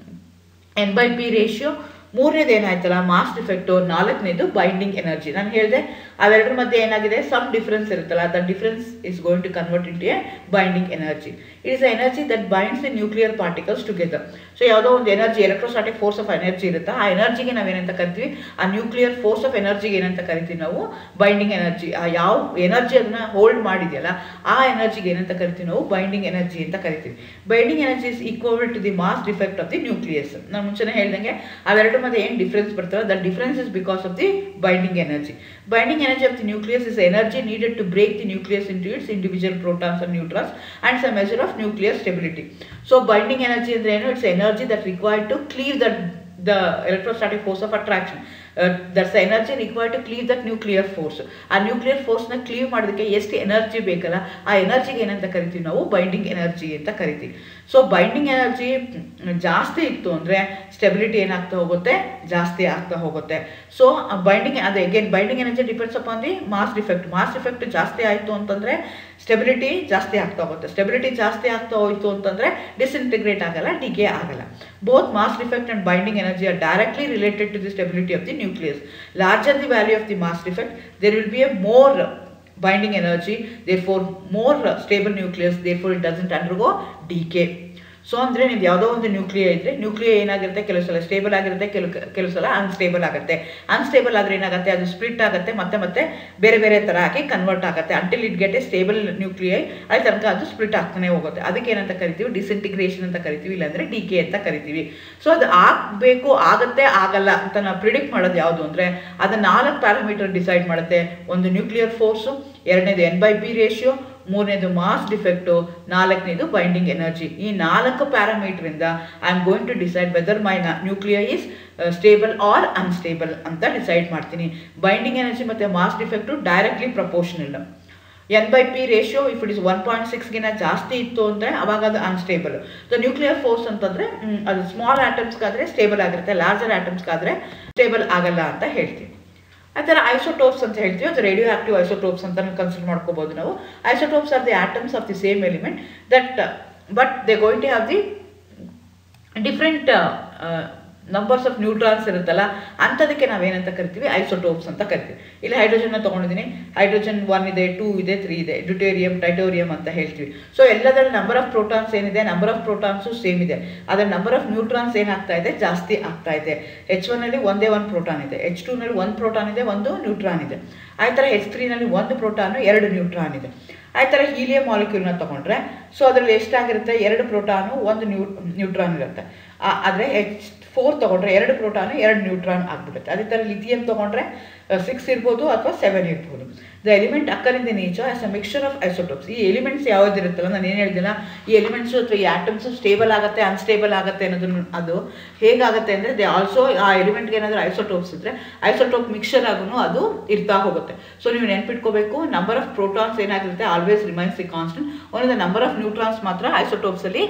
ಎನ್ ಬೈ ಪಿ ರೇಷಿಯೋ ಮೂರನೇದು ಏನಾಯ್ತಲ್ಲ ಮಾಸ್ ಡಿಫೆಕ್ಟು ನಾಲ್ಕನೇದು ಬೈಂಡಿಂಗ್ ಎನರ್ಜಿ ನಾನು ಹೇಳಿದೆ ಅವೆರಡರ ಮಧ್ಯೆ ಏನಾಗಿದೆ ಸಮ್ ಡಿಫ್ರೆನ್ಸ್ ಇರುತ್ತಲ್ಲ that difference is going to convert into a binding energy it is energy that binds the nuclear particles together so ಯಾವುದೋ ಒಂದು energy electrostatic force of energy ಇರುತ್ತೆ ಆ ಎನರ್ಜಿಗೆ ನಾವೇನಂತ ಕರಿತೀವಿ ಆ ನ್ಯೂಕ್ಲಿಯರ್ ಫೋರ್ಸ್ ಆಫ್ ಎನರ್ಜಿಗೆ ಏನಂತ ಕರಿತೀವಿ ನಾವು ಬೈಂಡಿಂಗ್ ಎನರ್ಜಿ ಆ ಯಾವ ಎನರ್ಜಿ ಅದನ್ನ ಹೋಲ್ಡ್ ಮಾಡಿದೆಯಲ್ಲ ಆ ಎನರ್ಜಿಗೆ ಏನಂತ ಕರಿತೀವಿ ನಾವು ಬೈಂಡಿಂಗ್ ಎನರ್ಜಿ ಅಂತ ಕರಿತೀವಿ binding energy is equal to the mass defect of the nucleus ನಾನು ಮುಂಚೆನೇ ಹೇಳ್ದಂಗೆ ಅವೆರಡು ಮಧ್ಯೆ ಏನು ಡಿಫ್ರೆನ್ಸ್ ಬರ್ತಲ್ಲ that difference is because of the binding energy binding energy of the nucleus is energy needed to break the nucleus into its individual protons and neutrons and some measure of nuclear stability so binding energy ಅಂದ್ರೆ ಏನು it's energy that required to cleave that the electrostatic force of attraction that's energy required to cleave that nuclear force ಆ nuclear ಫೋರ್ಸ್ನ cleave ಮಾಡೋದಕ್ಕೆ ಎಷ್ಟು energy ಬೇಕಲ್ಲ ಆ ಎನರ್ಜಿಗೆ ಏನಂತ ಕರಿತೀವಿ ನಾವು ಬೈಂಡಿಂಗ್ ಎನರ್ಜಿ ಅಂತ ಕರಿತೀವಿ ಸೊ ಬೈಂಡಿಂಗ್ ಎನರ್ಜಿ ಜಾಸ್ತಿ ಇತ್ತು ಅಂದರೆ ಸ್ಟೆಬಿಲಿಟಿ ಏನಾಗ್ತಾ ಹೋಗುತ್ತೆ ಜಾಸ್ತಿ ಆಗ್ತಾ ಹೋಗುತ್ತೆ ಸೊ ಬೈಂಡಿಂಗ್ ಅದೇ again binding energy depends upon the mass defect mass defect ಜಾಸ್ತಿ ಆಯಿತು ಅಂತಂದರೆ ಸ್ಟೆಬಿಲಿಟಿ ಜಾಸ್ತಿ ಆಗ್ತಾ ಹೋಗುತ್ತೆ ಸ್ಟೆಬಿಲಿಟಿ ಜಾಸ್ತಿ ಆಗ್ತಾ ಹೋಯಿತು ಅಂತಂದರೆ ಡಿಸ್ಇಂಟಿಗ್ರೇಟ್ ಆಗಲ್ಲ ಡಿಗೆ ಆಗಲ್ಲ both mass defect and binding energy are directly related to the stability of the nucleus larger the value of the mass defect there will be a more binding energy therefore more stable nucleus therefore it doesn't undergo decay so ಅಂದರೆ ನೀವು ಯಾವುದೋ ಒಂದು nuclei ಇದ್ದರೆ nuclei ಏನಾಗಿರುತ್ತೆ ಕೆಲವು ಸಲ stable ಆಗಿರುತ್ತೆ ಕೆಲವು ಕೆಲವು ಸಲ ಅನ್ಸ್ಟೇಬಲ್ ಆಗುತ್ತೆ ಅನ್ಸ್ಟೇಬಲ್ ಆದರೆ ಏನಾಗುತ್ತೆ ಅದು ಸ್ಪ್ಲಿಟ್ ಆಗುತ್ತೆ ಮತ್ತೆ ಮತ್ತೆ ಬೇರೆ ಬೇರೆ ಥರ ಆಗಿ ಕನ್ವರ್ಟ್ ಆಗುತ್ತೆ until it get a stable nuclei ಅಲ್ಲಿ ತನಕ ಅದು ಸ್ಪ್ಲಿಟ್ ಆಗ್ತಾನೆ ಹೋಗುತ್ತೆ ಅದಕ್ಕೆ ಏನಂತ ಕರಿತೀವಿ ಡಿಸಿಂಟಿಗ್ರೇಷನ್ ಅಂತ ಕರಿತೀವಿ ಇಲ್ಲಾಂದರೆ ಡಿ ಕೆ ಅಂತ ಕರಿತೀವಿ ಸೊ ಅದು ಆಗಬೇಕು ಆಗತ್ತೆ ಆಗಲ್ಲ ಅಂತ ನಾವು ಪ್ರಿಡಿಕ್ಟ್ ಮಾಡೋದು ಯಾವುದು ಅಂದರೆ ಅದನ್ನ ನಾಲ್ಕು ಪ್ಯಾರಾಮೀಟರ್ ಡಿಸೈಡ್ ಮಾಡುತ್ತೆ ಒಂದು ನ್ಯೂಕ್ಲಿಯರ್ ಫೋರ್ಸು ಎರಡನೇದು ಎನ್ ಬೈ ಬಿ ರೇಷಿಯೋ ಮೂರನೇದು ಮಾಸ್ ಡಿಫೆಕ್ಟು ನಾಲ್ಕನೇದು ಬೈಂಡಿಂಗ್ ಎನರ್ಜಿ ಈ ನಾಲ್ಕು ಪ್ಯಾರಾಮೀಟ್ರಿಂದ I am going to decide whether my nuclear is stable or unstable ಅಂತ ಡಿಸೈಡ್ ಮಾಡ್ತೀನಿ ಬೈಂಡಿಂಗ್ ಎನರ್ಜಿ ಮತ್ತು mass defect directly proportional N by P ratio if it is one point ಸಿಕ್ಸ್ಗಿನ ಜಾಸ್ತಿ ಇತ್ತು ಅಂದರೆ ಅವಾಗ ಅದು ಅನ್ಸ್ಟೇಬಲ್ ಸೊ ನ್ಯೂಕ್ಲಿಯರ್ ಫೋರ್ಸ್ ಅಂತಂದರೆ ಅದು ಸ್ಮಾಲ್ ಆಟಮ್ಸ್ಗಾದರೆ ಸ್ಟೇಬಲ್ ಆಗಿರುತ್ತೆ ಲಾರ್ಜರ್ ಆಟಮ್ಸ್ಗಾದರೆ ಸ್ಟೇಬಲ್ ಆಗಲ್ಲ ಅಂತ ಹೇಳ್ತೀವಿ ಆ ಥರ ಐಸೋಟೋಪ್ಸ್ ಅಂತ ಹೇಳ್ತೀವಿ ಅದು ರೇಡಿಯೋ ಆಕ್ಟಿವ್ ಐಸೋಟೋಪ್ಸ್ ಅಂತ ಕನ್ಸಿಡರ್ ಮಾಡ್ಕೋಬೋದು ನಾವು isotopes are the atoms of the same element that but they going to have the different numbers of neutrons ಇರುತ್ತಲ್ಲ ಅಂಥದಕ್ಕೆ ನಾವೇನಂತ ಕರಿತೀವಿ ಐಸೋಟೋಪ್ಸ್ ಅಂತ ಕರಿತೀವಿ ಇಲ್ಲಿ ಹೈಡ್ರೋಜನ್ನ ತೊಗೊಂಡಿದ್ದೀನಿ ಹೈಡ್ರೋಜನ್ ಒನ್ ಇದೆ ಟೂ ಇದೆ ತ್ರೀ ಇದೆ ಡ್ಯೂಟೇರಿಯಂ ಟೈಟೋರಿಯಂ ಅಂತ ಹೇಳ್ತೀವಿ ಸೊ ಎಲ್ಲದರಲ್ಲಿ ನಂಬರ್ ಆಫ್ ಪ್ರೋಟಾನ್ಸ್ ಏನಿದೆ ನಂಬರ್ ಆಫ್ ಪ್ರೋಟಾನ್ಸು ಸೇಮ್ ಇದೆ ಅದರ ನಂಬರ್ ಆಫ್ ನ್ಯೂಟ್ರಾನ್ಸ್ ಏನಾಗ್ತಾ ಇದೆ ಜಾಸ್ತಿ ಆಗ್ತಾ ಇದೆ ಎಚ್ ಒನ್ನಲ್ಲಿ ಒಂದೇ ಒಂದು ಪ್ರೋಟಾನ್ ಇದೆ ಎಚ್ ಟೂನಲ್ಲಿ ಒಂದು ಪ್ರೋಟಾನ್ ಇದೆ ಒಂದು ನ್ಯೂಟ್ರಾನ್ ಇದೆ ಆ ಥರ ಎಚ್ ತ್ರೀನಲ್ಲಿ ಒಂದು ಪ್ರೋಟಾನು ಎರಡು ನ್ಯೂಟ್ರಾನ್ ಇದೆ ಆ ಥರ ಹೀಲಿಯಂ ಮಾಲಿಕ್ಯೂಲ್ನ ತೊಗೊಂಡ್ರೆ ಸೊ ಅದರಲ್ಲಿ ಎಷ್ಟಾಗಿರುತ್ತೆ ಎರಡು ಪ್ರೋಟಾನು ಒಂದು ನ್ಯೂ ನ್ಯೂಟ್ರಾನ್ ಇರುತ್ತೆ ಆದರೆ ಎಚ್ ಫೋರ್ ತೊಗೊಂಡ್ರೆ ಎರಡು ಪ್ರೋಟಾನು ಎರಡು ನ್ಯೂಟ್ರಾನ್ ಆಗಿಬಿಡುತ್ತೆ ಅದೇ ಥರ ಲಿಥಿಯಂ ತೊಗೊಂಡ್ರೆ ಸಿಕ್ಸ್ ಇರ್ಬೋದು ಅಥವಾ ಸೆವೆನ್ ಇರ್ಬೋದು the element occur in the nature as a mixture of isotopes ಈ ಎಲಿಮೆಂಟ್ಸ್ ಯಾವ್ದಿರುತ್ತಲ್ಲ ನಾನು ಏನು ಹೇಳ್ದಿಲ್ಲ ಈ ಎಲಿಮೆಂಟ್ಸು ಅಥವಾ ಈ ಆಟಮ್ಸು ಸ್ಟೇಬಲ್ ಆಗುತ್ತೆ ಅನ್ಸ್ಟೇಬಲ್ ಆಗುತ್ತೆ ಅನ್ನೋದನ್ನು ಅದು ಹೇಗಾಗುತ್ತೆ ಅಂದರೆ ದೇ ಆಲ್ಸೋ ಆ ಎಲಿಮೆಂಟ್ಗೆ ಏನಾದರೂ ಐಸೋಟೋಪ್ಸ್ ಇದ್ದರೆ ಐಸೋಟೋಪ್ ಮಿಕ್ಸ್ಚರ್ ಆಗೂ ಅದು ಇರ್ತಾ ಹೋಗುತ್ತೆ ಸೊ ನೀವು ನೆನ್ಪಿಟ್ಕೋಬೇಕು ನಂಬರ್ ಆಫ್ ಪ್ರೋಟಾನ್ಸ್ ಏನಾಗಿರುತ್ತೆ always remains the constant one the number of neutrons ಮಾತ್ರ ಐಸೋಟೋಪ್ಸಲ್ಲಿ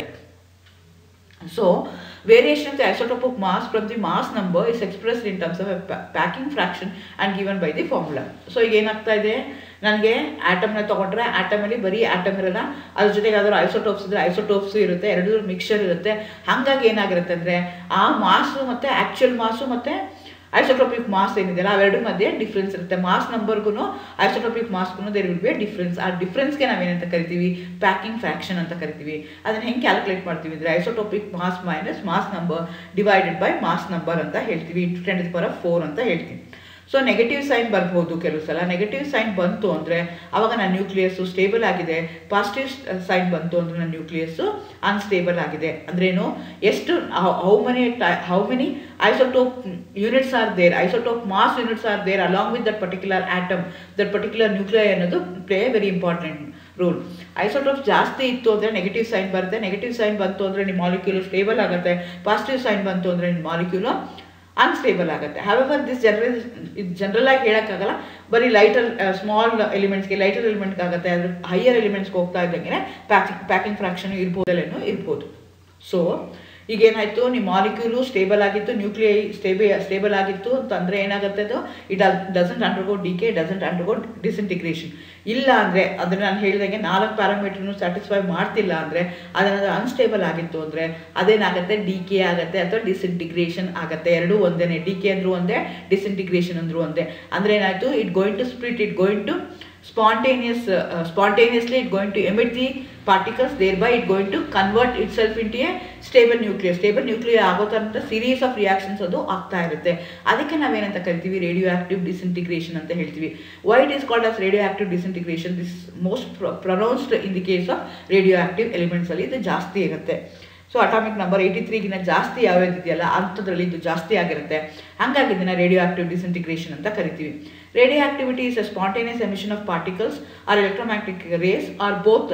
So, variation of the isotope of mass from the mass number is expressed in terms of a pa- packing fraction and given by the formula. So ಈಗ ಏನಾಗ್ತಾ ಇದೆ ನನಗೆ ಆಟಮ್ನ ತೊಗೊಂಡ್ರೆ ಆಟಮಲ್ಲಿ ಬರೀ atom ಇರಲ್ಲ ಅದ್ರ ಜೊತೆಗೆ ಯಾವ್ದಾದ್ರು ಐಸೋಟೋಪ್ಸ್ ಇದ್ರೆ ಐಸೋಟೋಪ್ಸು ಇರುತ್ತೆ ಎರಡು ಮಿಕ್ಸರ್ ಇರುತ್ತೆ ಹಾಗಾಗಿ ಏನಾಗಿರುತ್ತೆ ಅಂದರೆ ಆ ಮಾಸು ಮತ್ತು ಆ್ಯಕ್ಚುಯಲ್ ಮಾಸು ಮತ್ತು ಐಸೋಟ್ರೋಪಿಕ್ ಮಾಸ್ ಏನಿದೆಯಲ್ಲ ಅವೆರಡರ ಮಧ್ಯೆ ಡಿಫ್ರೆನ್ಸ್ ಇರುತ್ತೆ ಮಾಸ್ ನಂಬರ್ಗೂ ಐಸೋಟ್ರೋಪಿಕ್ ಮಾಸ್ಗೂ ದೇರ್ ವಿಲ್ ಬಿ ಡಿಫ್ರೆನ್ಸ್ ಆ ಡಿಫ್ರೆನ್ಸ್ಗೆ ನಾವೇನಂತ ಕರಿತೀವಿ ಪ್ಯಾಕಿಂಗ್ ಫ್ರಾಕ್ಷನ್ ಅಂತ ಕರಿತೀವಿ ಅದನ್ನು ಹೆಂಗೆ ಕ್ಯಾಲ್ಕುಲೇಟ್ ಮಾಡ್ತೀವಿ ಅಂದರೆ isotopic mass minus mass number divided by mass number ಅಂತ ಹೇಳ್ತೀವಿ ಇಂಟು ಟೆನ್ ಪವರ್ ಫೋರ್ ಅಂತ ಹೇಳ್ತೀವಿ ಸೊ ನೆಗೆಟಿವ್ ಸೈನ್ ಬರ್ಬೋದು ಕೆಲವು ಸಲ ನೆಗೆಟಿವ್ ಸೈನ್ ಬಂತು ಅಂದರೆ ಅವಾಗ ನನ್ನ ನ್ಯೂಕ್ಲಿಯಸ್ಸು ಸ್ಟೇಬಲ್ ಆಗಿದೆ ಪಾಸಿಟಿವ್ ಸೈನ್ ಬಂತು ಅಂದರೆ ನನ್ನ ನ್ಯೂಕ್ಲಿಯಸ್ಸು ಅನ್ಸ್ಟೇಬಲ್ ಆಗಿದೆ ಅಂದ್ರೇನು ಎಷ್ಟು how many how many isotope units are there isotope mass units are there along with that particular atom that particular nuclear ಅನ್ನೋದು play very important role isotopes ಜಾಸ್ತಿ ಇತ್ತು ಅಂದರೆ ನೆಗೆಟಿವ್ ಸೈನ್ ಬರುತ್ತೆ ನೆಗೆಟಿವ್ ಸೈನ್ ಬಂತು ಅಂದರೆ ನಿಮ್ಮ ಮಾಲಿಕ್ಯೂಲು ಸ್ಟೇಬಲ್ ಆಗುತ್ತೆ positive sign ಬಂತು ಅಂದರೆ ನಿಮ್ಮ ಮಾಲಿಕ್ಯೂಲು ಅನ್ಸ್ಟೇಬಲ್ ಆಗುತ್ತೆ ಹವೆವರ್ ದಿಸ್ ಜನರಲ್ ಇದು ಜನರಲ್ ಆಗಿ ಹೇಳೋಕ್ಕಾಗಲ್ಲ ಬರೀ ಲೈಟರ್ ಸ್ಮಾಲ್ ಎಲಿಮೆಂಟ್ಸ್ಗೆ ಲೈಟರ್ ಎಲಿಮೆಂಟ್ಗೆ ಆಗುತ್ತೆ ಅದ್ರ ಹೈಯರ್ ಎಲಿಮೆಂಟ್ಸ್ಗೆ ಹೋಗ್ತಾ ಇದ್ದಂಗೆ ಪ್ಯಾಕಿಂಗ್ ಪ್ಯಾಕಿಂಗ್ ಫ್ರಾಕ್ಷನ್ ಇರ್ಬೋದಲ್ಲೇನೋ ಇರ್ಬೋದು ಸೊ ಈಗ ಏನಾಯಿತು ನಿಮ್ಮ ಮಾಲಿಕ್ಯೂಲು ಸ್ಟೇಬಲ್ ಆಗಿತ್ತು ನ್ಯೂಕ್ಲಿಯೈ ಸ್ಟೇಬಲ್ ಸ್ಟೇಬಲ್ ಆಗಿತ್ತು ಅಂತಂದರೆ ಏನಾಗುತ್ತೆ ಅದು it doesn't undergo decay doesn't undergo disintegration ಇಲ್ಲ ಅಂದರೆ ಅದನ್ನು ನಾನು ಹೇಳಿದಂಗೆ ನಾಲ್ಕು ಪ್ಯಾರಾಮೀಟ್ರನ್ನು ಸ್ಯಾಟಿಸ್ಫೈ ಮಾಡ್ತಿಲ್ಲ ಅಂದರೆ ಅದನ್ನು ಅನ್ಸ್ಟೇಬಲ್ ಆಗಿತ್ತು ಅಂದರೆ ಅದೇನಾಗುತ್ತೆ ಡಿ ಕೆ ಆಗುತ್ತೆ ಅಥವಾ ಡಿಸಿಂಟಿಗ್ರೇಷನ್ ಆಗುತ್ತೆ ಎರಡೂ ಒಂದೇ ಡಿ ಕೆ ಅಂದರೂ ಒಂದೇ ಡಿಸಿಂಟಿಗ್ರೇಷನ್ ಅಂದರೂ ಒಂದೇ ಅಂದರೆ ಏನಾಯಿತು it going to split it going to spontaneous uh, uh, spontaneously it going to emit the particles thereby it going to convert itself into a stable nucleus stable nucleus ಆಗೋ ಥರದ series of reactions ಅದು ಆಗ್ತಾ ಇರುತ್ತೆ ಅದಕ್ಕೆ ನಾವೇನಂತ ಕರಿತೀವಿ radio active disintegration ಅಂತ ಹೇಳ್ತೀವಿ why it is called as radio active disintegration this most pronounced in the case of radioactive ಎಲಿಮೆಂಟ್ಸಲ್ಲಿ ಇದು ಜಾಸ್ತಿ ಇರುತ್ತೆ ಸೊ ಅಟಾಮಿಕ್ ನಂಬರ್ ಏಯ್ಟಿ ತ್ರೀಗಿನ ಜಾಸ್ತಿ ಯಾವ್ಯಾವ್ದು ಇದೆಯಲ್ಲ ಅಂಥದ್ರಲ್ಲಿ ಇದು ಜಾಸ್ತಿ ಆಗಿರುತ್ತೆ ಹಾಗಾಗಿ ಇದನ್ನು ರೇಡಿಯೋ ಆಕ್ಟಿವ್ ಡಿಸಿಂಟಿಗ್ರೇಷನ್ ಅಂತ ಕರಿತೀವಿ radio activity is a spontaneous emission of particles or electromagnetic rays or both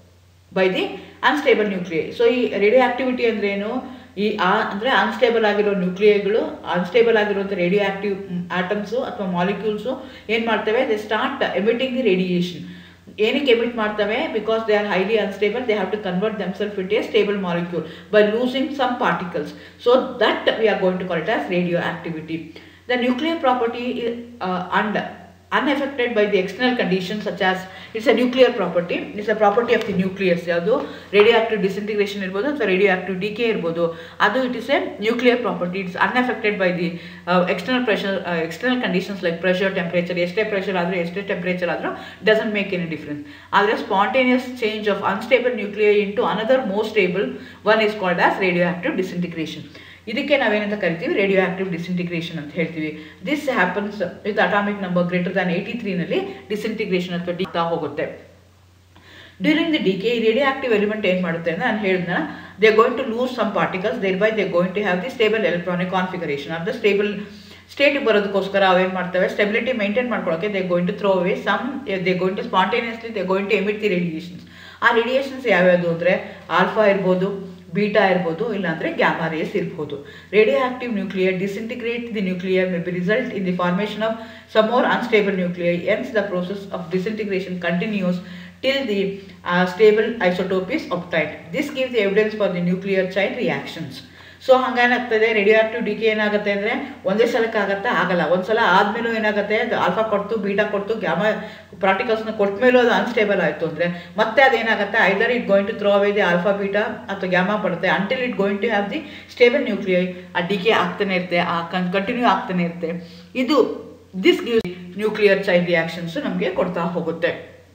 by the unstable nuclei so ಈ ರೇಡಿಯೋ ಆಕ್ಟಿವಿಟಿ ಅಂದ್ರೆ ಏನು ಈ ಆ ಅಂದರೆ ಅನ್ಸ್ಟೇಬಲ್ ಆಗಿರೋ ನ್ಯೂಕ್ಲಿಯೈಗಳು ಅನ್ಸ್ಟೇಬಲ್ ಆಗಿರುವಂಥ ರೇಡಿಯೋ ಆಕ್ಟಿವ್ ಆಟಮ್ಸು ಅಥವಾ ಮಾಲಿಕ್ಯೂಲ್ಸು ಏನು ಮಾಡ್ತವೆ they start emitting the radiation ಏನಕ್ಕೆ ಎಮಿಟ್ ಮಾಡ್ತವೆ because they are highly unstable they have to convert themselves it a stable molecule by losing some particles so that we are going to call it as radio activity the nuclear property and unaffected by the external conditions such as it's a nuclear property it's a property of the nucleus ಯಾವುದು ರೇಡಿಯೋಆಕ್ಟಿವ್ disintegration ಇರ್ಬೋದು ಅಥವಾ ರೇಡಿಯೋಆಕ್ಟಿವ್ decay ಇರ್ಬೋದು ಅದು it is a nuclear property it's unaffected by the external pressure external conditions like pressure temperature ಎಷ್ಟೇ pressure ಆದರೂ ಎಷ್ಟೇ temperature ಆದರೂ doesn't make any difference ಆದರೆ spontaneous change of unstable nuclear into another more stable one is called as radio active disintegration ಇದಕ್ಕೆ ನಾವೇನಂತ ಕರಿತೀವಿ radio active disintegration ಅಂತ ಹೇಳ್ತೀವಿ this happens with atomic number greater than eighty ತ್ರೀನಲ್ಲಿ disintegration ಅಥವಾ ಡಿಗ್ತಾ ಹೋಗುತ್ತೆ ಡ್ಯೂರಿಂಗ್ ದಿ ಡಿಕೆ ಈ ರೇಡಿಯೋ ಆಕ್ಟಿವ್ ಎಲಿಮೆಂಟ್ ಏನು ಮಾಡುತ್ತೆ ಅಂದರೆ ನಾನು ಹೇಳಿದ್ನ they going to lose some particles there by they going to have the stable electronic configuration of the stable ಸ್ಟೇಟಿಗೆ ಬರೋದಕ್ಕೋಸ್ಕರ ಅವೇನು ಮಾಡ್ತವೆ ಸ್ಟೆಬಿಲಿಟಿ ಮೇಂಟೈನ್ ಮಾಡ್ಕೊಳ್ಳೋಕೆ they going to throw away some they going to spontaneously they going to emit the radiations ಆ radiations ಯಾವ್ಯಾವುದು ಅಂದರೆ alpha ಇರ್ಬೋದು beta ಇರ್ಬೋದು ಇಲ್ಲಾಂದರೆ ಗ್ಯಾಮಾ ರೇಸ್ ಇರ್ಬೋದು radio active nuclear disintegrate the nuclear May be result in the formation of some more unstable nuclear ಎನ್ಸ್ the process of disintegration continues till the uh, stable isotope is obtained. This gives the evidence for the nuclear chain reactions. So ಹಂಗೇನಾಗ್ತದೆ radio active decay ಏನಾಗುತ್ತೆ ಅಂದರೆ ಒಂದೇ ಸಲಕ್ಕೆ ಆಗತ್ತಾ ಆಗಲ್ಲ ಒಂದ್ಸಲ ಆದ್ಮೇಲೂ ಏನಾಗುತ್ತೆ ಅದು ಆಲ್ಫಾ ಕೊಡ್ತು ಬೀಟಾ ಕೊಡ್ತು ಗ್ಯಾಮ ಪಾರ್ಟಿಕಲ್ಸ್ನ ಕೊಟ್ಟ ಮೇಲೂ ಅದು ಅನ್ಸ್ಟೇಬಲ್ ಆಯಿತು ಅಂದರೆ ಮತ್ತೆ ಅದೇನಾಗುತ್ತೆ either it going to throw away the alpha beta ಅಥವಾ ಗ್ಯಾಮ ಬರುತ್ತೆ until it going to have the stable nuclear ಆ ಡಿಕೆ ಆಗ್ತಾನೆ ಇರುತ್ತೆ ಆ ಕನ್ ಕಂಟಿನ್ಯೂ ಆಗ್ತಾನೆ ಇರುತ್ತೆ ಇದು this give nuclear chain reactions ನಮಗೆ ಕೊಡ್ತಾ ಹೋಗುತ್ತೆ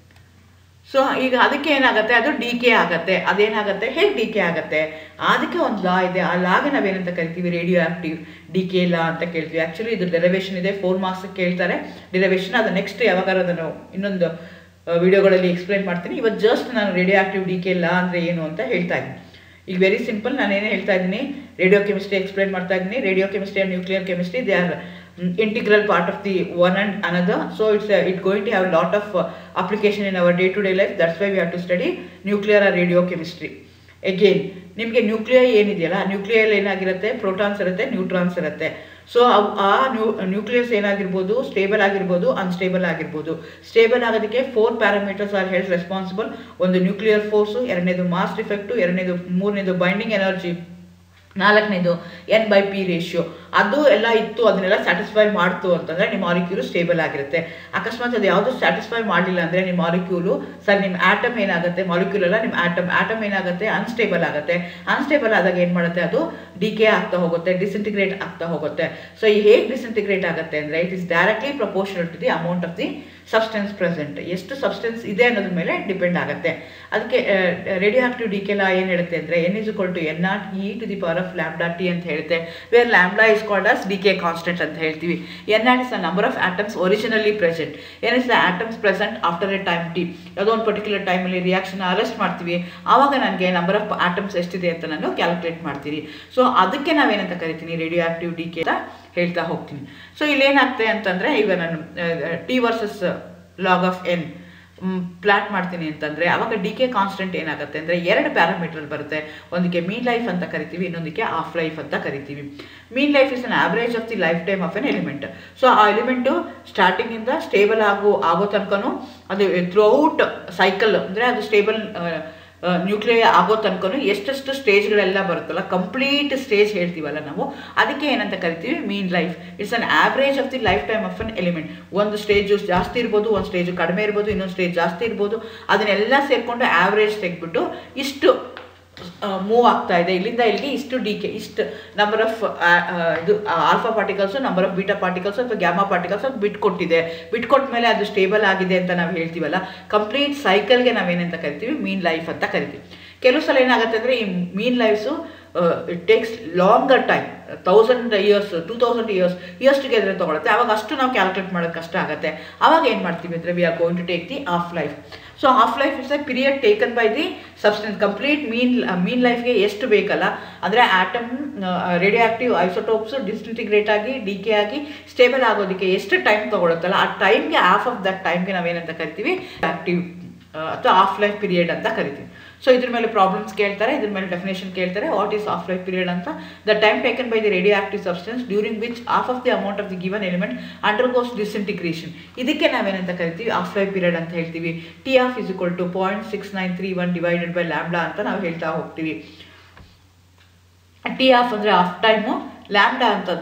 ಸೊ ಈಗ ಅದಕ್ಕೆ ಏನಾಗುತ್ತೆ ಅದು ಡಿ ಕೆ ಆಗುತ್ತೆ ಅದೇನಾಗುತ್ತೆ ಹೇಗೆ ಡಿ ಕೆ ಆಗುತ್ತೆ ಅದಕ್ಕೆ ಒಂದು ಲಾ ಇದೆ ಆ ಲಾಗೆ ನಾವೇನಂತ ಕರಿತೀವಿ radio active decay law ಅಂತ ಕೇಳ್ತೀವಿ ಆ್ಯಕ್ಚುಲಿ ಇದು ಡೆರಿವೇಷನ್ ಇದೆ ಫೋರ್ ಮಾರ್ಕ್ಸ್ ಕೇಳ್ತಾರೆ ಡೆರಿವೇಷನ್ ಅದು ನೆಕ್ಸ್ಟ್ ಯಾವಾಗಾರ ಅದನ್ನು ಇನ್ನೊಂದು ವಿಡಿಯೋಗಳಲ್ಲಿ ಎಕ್ಸ್ಪ್ಲೈನ್ ಮಾಡ್ತೀನಿ ಇವತ್ತು ಜಸ್ಟ್ ನಾನು radio active decay law ಅಂದರೆ ಏನು ಅಂತ ಹೇಳ್ತಾ ಇದ್ದೀನಿ ಈಗ ವೆರಿ ಸಿಂಪಲ್ ನಾನೇನೇ ಹೇಳ್ತಾ ಇದ್ದೀನಿ ರೇಡಿಯೋ ಕೆಮಿಸ್ಟ್ರಿ ಎಕ್ಸ್ಪ್ಲೈನ್ ಮಾಡ್ತಾ ಇದ್ದೀನಿ radio chemistry and nuclear chemistry they are integral part of the one and another so it's uh, it's going to have a lot of uh, application in our day to day life that's why we have to study nuclear or radiochemistry again ನಿಮಗೆ nuclear ಏನಿದೆಯಲ್ಲ nuclear ಏನಾಗಿರುತ್ತೆ protons ಇರುತ್ತೆ neutrons ಇರುತ್ತೆ so ಆ ನ್ಯೂ nucleus ಏನಾಗಿರ್ಬೋದು stable ಆಗಿರ್ಬೋದು unstable ಆಗಿರ್ಬೋದು ಸ್ಟೇಬಲ್ ಆಗೋದಕ್ಕೆ four parameters are held responsible ಒಂದು ನ್ಯೂಕ್ಲಿಯರ್ ಫೋರ್ಸು ಎರಡನೇದು ಮಾಸ್ ಡಿಫೆಕ್ಟು ಎರಡನೇದು ಮೂರನೇದು ಬೈಂಡಿಂಗ್ ಎನರ್ಜಿ ನಾಲ್ಕನೇದು ಎನ್ ಬೈ ಪಿ ರೇಷಿಯೋ ಅದು ಎಲ್ಲ ಇತ್ತು ಅದನ್ನೆಲ್ಲ ಸ್ಯಾಟಿಸ್ಫೈ ಮಾಡ್ತು ಅಂತಂದರೆ ನಿಮ್ಮ ಮಾಲಿಕ್ಯೂಲು ಸ್ಟೇಬಲ್ ಆಗಿರುತ್ತೆ ಅಕಸ್ಮಾತ್ ಅದು ಯಾವುದು ಸ್ಯಾಟಿಸ್ಫೈ ಮಾಡಲಿಲ್ಲ ಅಂದರೆ ನಿಮ್ಮ ಮಾಲಿಕ್ಯೂಲು ಸರ್ ನಿಮ್ಮ ಆಟಮ್ ಏನಾಗುತ್ತೆ ಮಾಲಿಕ್ಯೂಲ್ ಅಲ್ಲ ನಿಮ್ಮ ಆಟಮ್ ಆಟಮ್ ಏನಾಗುತ್ತೆ ಅನ್ಸ್ಟೇಬಲ್ ಆಗುತ್ತೆ ಅನ್ಸ್ಟೇಬಲ್ ಆದಾಗ ಏನು ಮಾಡುತ್ತೆ ಅದು ಡಿ ಕೆ ಆಗ್ತಾ ಹೋಗುತ್ತೆ ಡಿಸಿಂಟಿಗ್ರೇಟ್ ಆಗ್ತಾ ಹೋಗುತ್ತೆ ಸೊ ಈ ಹೇಗೆ ಡಿಸಿಂಟಿಗ್ರೇಟ್ ಆಗುತ್ತೆ ಅಂದರೆ it is directly proportional to the amount of the substance present ಎಷ್ಟು ಸಬ್ಸ್ಟೆನ್ಸ್ ಇದೆ ಅನ್ನೋದ್ರ ಮೇಲೆ ಡಿಪೆಂಡ್ ಆಗುತ್ತೆ ಅದಕ್ಕೆ radio active decay law ಏನು ಹೇಳುತ್ತೆ ಅಂದರೆ N is equal to N naught e to the power of lambda t ಅಂತ ಹೇಳುತ್ತೆ where lambda is called as decay constant ಅಂತ ಹೇಳ್ತೀವಿ N naught is the number of atoms originally present N is the atoms present after a time t ಯಾವುದೋ ಒಂದು particular ಟೈಮಲ್ಲಿ reaction arrest ಮಾಡ್ತೀವಿ ಆವಾಗ ನನಗೆ ನಂಬರ್ ಆಫ್ ಆಟಮ್ಸ್ ಎಷ್ಟಿದೆ ಅಂತ ನಾನು ಕ್ಯಾಲ್ಕುಲೇಟ್ ಮಾಡ್ತೀನಿ ಸೊ ಅದಕ್ಕೆ ನಾವೇನಂತ ಕರಿತೀನಿ ರೇಡಿಯೋ ಆಕ್ಟಿವ್ ಡಿ ಕೆ ಅಂತ ಹೇಳ್ತಾ ಹೋಗ್ತೀನಿ ಸೊ ಇಲ್ಲೇನಾಗ್ತದೆ ಅಂತಂದರೆ ಈಗ ನಾನು t versus log of N plot ಮಾಡ್ತೀನಿ ಅಂತಂದರೆ ಅವಾಗ ಡಿ ಕೆ ಕಾನ್ಸ್ಟೆಂಟ್ ಏನಾಗುತ್ತೆ ಅಂದರೆ ಎರಡು ಪ್ಯಾರಾಮೀಟರ್ ಬರುತ್ತೆ ಒಂದಕ್ಕೆ ಮೀನ್ ಲೈಫ್ ಅಂತ ಕರಿತೀವಿ ಇನ್ನೊಂದಕ್ಕೆ ಆಫ್ ಲೈಫ್ ಅಂತ ಕರಿತೀವಿ mean life is an average of the life time of an element so ಆ ಎಲಿಮೆಂಟು ಸ್ಟಾರ್ಟಿಂಗಿಂದ ಸ್ಟೇಬಲ್ ಆಗೋ ಆಗೋ ತನಕನೂ ಅದು ಥ್ರೂಔಟ್ ಸೈಕಲ್ ಅಂದರೆ ಅದು ಸ್ಟೇಬಲ್ ನ್ಯೂಕ್ಲಿಯರ್ ಆಗೋ ತನಕನೂ ಎಷ್ಟೆಷ್ಟು ಸ್ಟೇಜ್ಗಳೆಲ್ಲ ಬರುತ್ತಲ್ಲ ಕಂಪ್ಲೀಟ್ ಸ್ಟೇಜ್ ಹೇಳ್ತೀವಲ್ಲ ನಾವು ಅದಕ್ಕೆ ಏನಂತ ಕರಿತೀವಿ mean life it's an average of the life time of an element ಒಂದು ಸ್ಟೇಜು ಜಾಸ್ತಿ ಇರ್ಬೋದು ಒಂದು ಸ್ಟೇಜು ಕಡಿಮೆ ಇರ್ಬೋದು ಇನ್ನೊಂದು ಸ್ಟೇಜ್ ಜಾಸ್ತಿ ಇರ್ಬೋದು ಅದನ್ನೆಲ್ಲ ಸೇರಿಕೊಂಡು ಆವ್ರೇಜ್ ತೆಗೆದ್ಬಿಟ್ಟು ಇಷ್ಟು ಮೂವ್ ಆಗ್ತಾ ಇದೆ ಇಲ್ಲಿಂದ ಇಲ್ಲಿಗೆ ಇಷ್ಟು ಡಿ ಕೆ ಇಷ್ಟು ನಂಬರ್ ಆಫ್ ಇದು alpha particles number of beta particles ಅಥವಾ ಗ್ಯಾಮಾ ಪಾರ್ಟಿಕಲ್ಸ್ ಅದು ಬಿಟ್ಕೊಟ್ಟಿದೆ ಬಿಟ್ಕೊಟ್ಟ ಮೇಲೆ ಅದು ಸ್ಟೇಬಲ್ ಆಗಿದೆ ಅಂತ ನಾವು ಹೇಳ್ತೀವಲ್ಲ ಕಂಪ್ಲೀಟ್ ಸೈಕಲ್ಗೆ ನಾವೇನಂತ ಕರಿತೀವಿ ಮೀನ್ ಲೈಫ್ ಅಂತ ಕರಿತೀವಿ ಕೆಲವು ಸಲ ಏನಾಗುತ್ತೆ ಅಂದರೆ ಈ mean lifes it takes longer time thousand years two thousand years years together ತೊಗೊಳುತ್ತೆ ಅವಾಗ ಅಷ್ಟು ನಾವು ಕ್ಯಾಲ್ಕುಲೇಟ್ ಮಾಡೋದು ಕಷ್ಟ ಆಗುತ್ತೆ ಅವಾಗ ಏನು ಮಾಡ್ತೀವಿ ಅಂದರೆ we are going to take the half life so half life is a period taken by the substance complete mean mean ಲೈಫ್ಗೆ ಎಷ್ಟು ಬೇಕಲ್ಲ ಅಂದರೆ atom radio active isotopes disintegrate ಆಗಿ ಡಿ ಕೆ ಆಗಿ ಸ್ಟೇಬಲ್ ಆಗೋದಕ್ಕೆ ಎಷ್ಟು ಟೈಮ್ ತೊಗೊಳುತ್ತಲ್ಲ ಆ ಟೈಮ್ಗೆ ಹಾಫ್ ಆಫ್ ದಟ್ ಟೈಮ್ಗೆ ನಾವೇನಂತ ಕರಿತೀವಿ ಆಕ್ಟಿವ್ ಅಥವಾ ಆಫ್ ಲೈಫ್ ಪೀರಿಯಡ್ ಅಂತ ಕರಿತೀವಿ ಸೊ ಇದ್ರ ಮೇಲೆ ಪ್ರಾಬ್ಲಮ್ಸ್ ಕೇಳ್ತಾರೆ ಇದ್ರ ಮೇಲೆ ಡೆಫಿನೇಷನ್ ಕೇಳ್ತಾರೆ what is half life period ಅಂತ the time taken by the radio active substance during which half of the amount of the given element undergoes disintegration ಇದಕ್ಕೆ ನಾವೇನಂತ ಕರಿತೀವಿ ಆಫ್ ಲೈಫ್ ಪೀರಿಯಡ್ ಅಂತ ಹೇಳ್ತೀವಿ t half is equal to point six nine three one divided by lambda ಅಂತ ನಾವು ಹೇಳ್ತಾ ಹೋಗ್ತೀವಿ t half ಅಂದರೆ ಆಫ್ ಟೈಮು ಲ್ಯಾಂಬ್ಡಾ ಅಂತಂದರೆ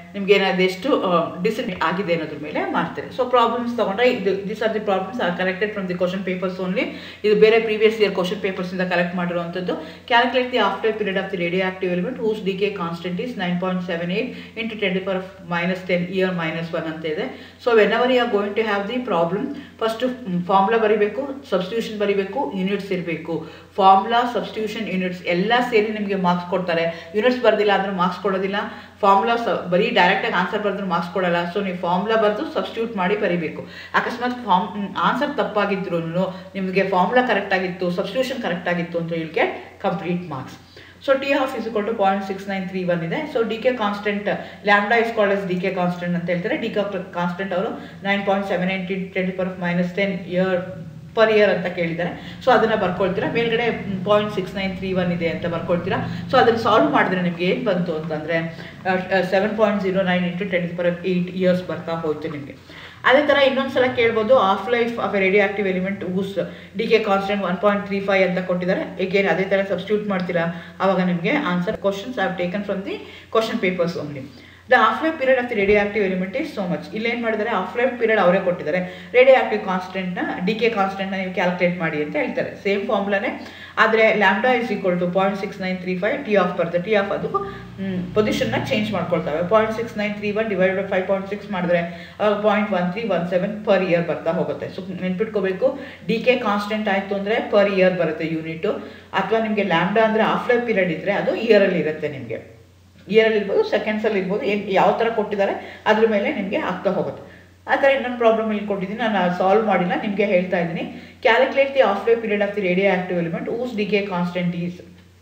ನಿಮ್ಗೆ ಏನಾದ್ರು ಎಷ್ಟು ಡಿಸಿಡ್ ಆಗಿದೆ ಅನ್ನೋದ್ರ ಮೇಲೆ ಮಾಡ್ತಾರೆ ಸೊ ಪ್ರಾಬ್ಲಮ್ಸ್ ತಗೊಂಡ್ರೆ ಇದು this are the problems are collected from the question papers only ಇದು ಬೇರೆ ಪ್ರೀವಿಯಸ್ ಇಯರ್ ಕ್ವಶನ್ ಪೇಪರ್ಸಿಂದ ಕಲೆಕ್ಟ್ ಮಾಡಿರುವಂಥದ್ದು ಕ್ಯಾಲ್ಕುಲೇಟ್ ದಿ ಆಫ್ಟರ್ period of the radio active element whose decay constant is nine point seven eight into twenty four minus ten year minus one ಅಂತ ಇದೆ so when our you are going to have the problem first formula ಬರಿಬೇಕು substitution ಬರಿಬೇಕು units ಇರಬೇಕು formula substitution units ಎಲ್ಲ ಸೇರಿ ನಿಮಗೆ marks ಕೊಡ್ತಾರೆ units ಬರ್ದಿಲ್ಲ ಅಂದ್ರೆ ಮಾರ್ಕ್ಸ್ ಕೊಡೋದಿಲ್ಲ ಫಾರ್ಮುಲಾ ಸ ಬರೀ ಡೈರೆಕ್ಟಾಗಿ ಆನ್ಸರ್ ಬರೆದ್ರೆ ಮಾರ್ಕ್ಸ್ ಕೊಡಲ್ಲ ಸೊ ನೀವು ಫಾರ್ಮುಲಾ ಬರೆದು ಸಬ್ಸ್ಟಿಟ್ಯೂಟ್ ಮಾಡಿ ಬರಿಬೇಕು ಅಕಸ್ಮಾತ್ ಫಾರ್ಮ್ ಆನ್ಸರ್ ತಪ್ಪಾಗಿದ್ರು ನಿಮಗೆ ಫಾರ್ಮುಲಾ ಕರೆಕ್ಟ್ ಆಗಿತ್ತು ಸಬ್ಸ್ಟಿಟ್ಯೂಷನ್ ಕರೆಕ್ಟ್ ಆಗಿತ್ತು ಅಂತ will get complete marks so t half is equal to point six nine three one ಇದೆ so decay constant lambda is called as decay constant ಅಂತ ಹೇಳ್ತಾರೆ decay constant ಅವರು nine point seven eight twenty four minus ten year per year ಅಂತ ಕೇಳಿದ್ದಾರೆ so ಅದನ್ನು ಬರ್ಕೊಳ್ತೀರಾ ಮೇಲ್ಗಡೆ point six nine three one ಇದೆ ಅಂತ ಬರ್ಕೊಳ್ತೀರಾ ಸೊ ಅದನ್ನು ಸಾಲ್ವ್ ಮಾಡಿದ್ರೆ ನಿಮಗೆ ಏನು ಬಂತು ಅಂತಂದರೆ seven point zero nine into twenty four eight years ಬರ್ತಾ ಹೋಯ್ತು ನಿಮಗೆ ಅದೇ ಥರ ಇನ್ನೊಂದು ಸಲ ಕೇಳ್ಬೋದು half life of a radio active element whose decay constant one point three five ಅಂತ ಕೊಟ್ಟಿದ್ದಾರೆ ಏಗೇನ್ ಅದೇ ಥರ ಸಬ್ಸ್ಟಿಟ್ಯೂಟ್ ಮಾಡ್ತೀರಾ ಆವಾಗ ನಿಮಗೆ answer questions are taken from the question papers only the half life period of the radio active element is so much ಇಲ್ಲಿ ಏನು ಮಾಡಿದ್ದಾರೆ ಆಫ್ ಲೈಫ್ ಪೀರಿಯಡ್ ಅವರೇ ಕೊಟ್ಟಿದ್ದಾರೆ ರೇಡಿಯೋ ಆಕ್ಟಿವ್ ಕಾನ್ಸ್ಟೆಂಟ್ನ ಡಿ ಕೆ ಕಾನ್ಸ್ಟೆಂಟ್ನ ನೀವು ಕ್ಯಾಲ್ಕುಲೇಟ್ ಮಾಡಿ ಅಂತ ಹೇಳ್ತಾರೆ ಸೇಮ್ ಫಾರ್ಮುಲಾನೇ ಆದರೆ lambda is equal to point six nine three five t half ಬರುತ್ತೆ ಟಿ ಆಫ್ ಅದು ಪೊಸಿಷನ್ನ ಚೇಂಜ್ ಮಾಡ್ಕೊಳ್ತವೆ point six nine three one divide by five point six ಮಾಡಿದ್ರೆ point one three one seven per year ಬರ್ತಾ ಹೋಗುತ್ತೆ so ನೆನ್ಪಿಟ್ಕೋಬೇಕು decay constant ಆಯಿತು ಅಂದರೆ ಪರ್ ಇಯರ್ ಬರುತ್ತೆ ಯೂನಿಟು ಅಥವಾ ನಿಮಗೆ ಲ್ಯಾಂಬ್ಡಾ ಅಂದರೆ ಆಫ್ ಲೈಫ್ ಪೀರಿಯಡ್ ಇದ್ದರೆ ಅದು ಇಯರಲ್ಲಿ ಇರುತ್ತೆ ನಿಮಗೆ ಇಯರಲ್ಲಿ ಇರ್ಬೋದು ಸೆಕೆಂಡ್ಸಲ್ಲಿ ಇರ್ಬೋದು ಏನು ಯಾವ ಥರ ಕೊಟ್ಟಿದ್ದಾರೆ ಅದ್ರ ಮೇಲೆ ನಿಮಗೆ ಆಗ್ತಾ ಹೋಗುತ್ತೆ ಆ ಥರ ಇನ್ನೊಂದು ಪ್ರಾಬ್ಲಮ್ ಇಲ್ಲಿ ಕೊಟ್ಟಿದ್ದೀನಿ ನಾನು ಸಾಲ್ವ್ ಮಾಡಿಲ್ಲ ನಿಮಗೆ ಹೇಳ್ತಾ ಇದ್ದೀನಿ calculate the half life period of the radio active element whose decay constant is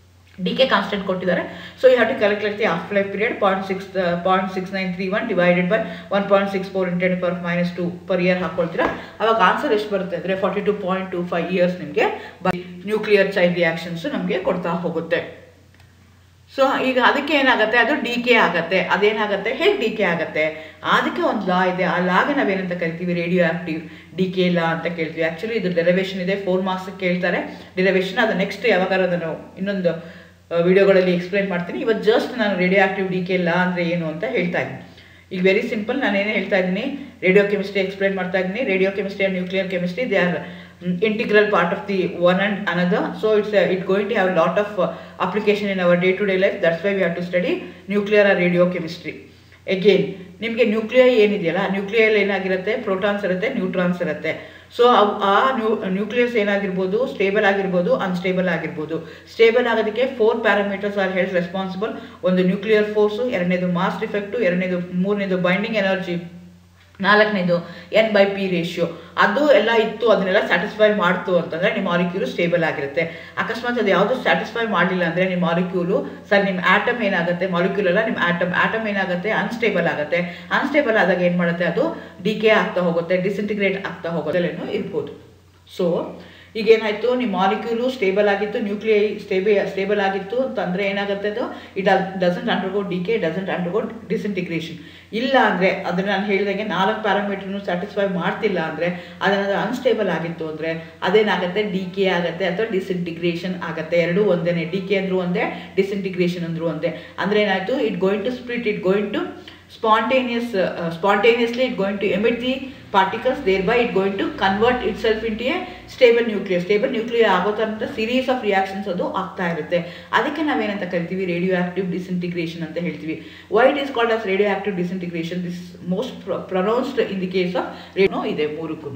decay constant ಕೊಟ್ಟಿದ್ದಾರೆ so you have to calculate the half life period point six point six nine three one divided by one point six four into ten per minus two per year ಹಾಕ್ಕೊಳ್ತೀರಾ ಅವಾಗ answer ಎಷ್ಟು ಬರುತ್ತೆ ಅಂದರೆ forty two point two five years ನಿಮಗೆ by nuclear chain reactions ನಮಗೆ ಕೊಡ್ತಾ ಹೋಗುತ್ತೆ so ಈಗ ಅದಕ್ಕೆ ಏನಾಗುತ್ತೆ ಅದು ಡಿ ಕೆ ಆಗುತ್ತೆ ಅದೇನಾಗುತ್ತೆ ಹೇಗೆ ಡಿ ಕೆ ಆಗುತ್ತೆ ಅದಕ್ಕೆ ಒಂದು ಲಾ ಇದೆ ಆ ಲಾಗೆ ನಾವೇನಂತ ಕರಿತೀವಿ radio active decay law ಅಂತ ಕೇಳ್ತೀವಿ ಆ್ಯಕ್ಚುಲಿ ಇದು ಡೆರಿವೇಷನ್ ಇದೆ ಫೋರ್ ಮಾರ್ಕ್ಸ್ ಕೇಳ್ತಾರೆ ಡೆರಿವೇಷನ್ ಅದು ನೆಕ್ಸ್ಟ್ ಯಾವಾಗಾರ ಅದನ್ನು ಇನ್ನೊಂದು ವಿಡಿಯೋಗಳಲ್ಲಿ ಎಕ್ಸ್ಪ್ಲೈನ್ ಮಾಡ್ತೀನಿ ಇವತ್ತು ಜಸ್ಟ್ ನಾನು radio active decay law ಅಂದರೆ ಏನು ಅಂತ ಹೇಳ್ತಾ ಇದ್ದೀನಿ ಈಗ ವೆರಿ ಸಿಂಪಲ್ ನಾನೇನು ಹೇಳ್ತಾ ಇದ್ದೀನಿ ರೇಡಿಯೋ ಕೆಮಿಸ್ಟ್ರಿ ಎಕ್ಸ್ಪ್ಲೈನ್ ಮಾಡ್ತಾ ಇದ್ದೀನಿ radio chemistry and nuclear chemistry they are integral part of the one and another so it's uh, it's going to have a lot of uh, application in our day to day life that's why we have to study nuclear or radiochemistry again ನಿಮಗೆ nuclear ಏನಿದೆಯಲ್ಲ nuclear ಏನಾಗಿರುತ್ತೆ protons ಇರುತ್ತೆ neutrons ಇರುತ್ತೆ so ಆ ನ್ಯೂ nucleus ಏನಾಗಿರ್ಬೋದು stable ಆಗಿರ್ಬೋದು unstable ಆಗಿರ್ಬೋದು ಸ್ಟೇಬಲ್ ಆಗೋದಕ್ಕೆ four parameters are held responsible ಒಂದು ನ್ಯೂಕ್ಲಿಯರ್ ಫೋರ್ಸು ಎರಡನೇದು ಮಾಸ್ ಡಿಫೆಕ್ಟು ಎರಡನೇದು ಮೂರನೇದು ಬೈಂಡಿಂಗ್ ಎನರ್ಜಿ ನಾಲ್ಕನೇದು ಎನ್ ಬೈ ಪಿ ರೇಷಿಯೋ ಅದು ಎಲ್ಲ ಇತ್ತು ಅದನ್ನೆಲ್ಲ ಸ್ಯಾಟಿಸ್ಫೈ ಮಾಡ್ತು ಅಂತಂದರೆ ನಿಮ್ಮ ಮಾಲಿಕ್ಯೂಲು ಸ್ಟೇಬಲ್ ಆಗಿರುತ್ತೆ ಅಕಸ್ಮಾತ್ ಅದು ಯಾವುದು ಸ್ಯಾಟಿಸ್ಫೈ ಮಾಡಲಿಲ್ಲ ಅಂದರೆ ನಿಮ್ಮ ಮಾಲಿಕ್ಯೂಲು ಸರ್ ನಿಮ್ಮ ಆಟಮ್ ಏನಾಗುತ್ತೆ ಮಾಲಿಕ್ಯೂಲ್ ಅಲ್ಲ ನಿಮ್ಮ ಆಟಮ್ ಆಟಮ್ ಏನಾಗುತ್ತೆ ಅನ್ಸ್ಟೇಬಲ್ ಆಗುತ್ತೆ ಅನ್ಸ್ಟೇಬಲ್ ಆದಾಗ ಏನು ಮಾಡುತ್ತೆ ಅದು ಡಿ ಕೆ ಆಗ್ತಾ ಹೋಗುತ್ತೆ ಡಿಸಿಂಟಿಗ್ರೇಟ್ ಆಗ್ತಾ ಹೋಗೋದಲ್ಲೇನೋ ಇರ್ಬೋದು ಸೊ ಈಗೇನಾಯಿತು ನಿಮ್ಮ ಮಾಲಿಕ್ಯೂಲು ಸ್ಟೇಬಲ್ ಆಗಿತ್ತು ನ್ಯೂಕ್ಲಿಯೈ ಸ್ಟೇಬೆ ಸ್ಟೇಬಲ್ ಆಗಿತ್ತು ಅಂತಂದರೆ ಏನಾಗುತ್ತೆ ಅದು it doesn't undergo decay doesn't undergo disintegration ಇಲ್ಲ ಅಂದರೆ ಅದನ್ನು ನಾನು ಹೇಳಿದಂಗೆ ನಾಲ್ಕು ಪ್ಯಾರಾಮೀಟರ್ನು ಸ್ಯಾಟಿಸ್ಫೈ ಮಾಡ್ತಿಲ್ಲ ಅಂದರೆ ಅದನ್ನು ಅನ್ಸ್ಟೇಬಲ್ ಆಗಿತ್ತು ಅಂದರೆ ಅದೇನಾಗುತ್ತೆ ಡಿ ಕೆ ಆಗುತ್ತೆ ಅಥವಾ ಡಿಸಿಂಟಿಗ್ರೇಷನ್ ಆಗುತ್ತೆ ಎರಡೂ ಒಂದೇ ಡಿ ಕೆ ಅಂದರೂ ಒಂದೇ ಡಿಸಿಂಟಿಗ್ರೇಷನ್ ಅಂದರೂ ಒಂದೇ ಅಂದರೆ ಏನಾಯಿತು it going to split it going to spontaneous uh, spontaneously it going to emit the particles thereby it going to convert itself into a stable nucleus stable nucleus ಆಗೋ ಥರದ series of reactions ಅದು ಆಗ್ತಾ ಇರುತ್ತೆ ಅದಕ್ಕೆ ನಾವೇನಂತ ಕರಿತೀವಿ radio active disintegration ಅಂತ ಹೇಳ್ತೀವಿ why it is called as radio active disintegration this most pronounced in the case of radio ಇದೆ ಮೂರಕ್ಕೂ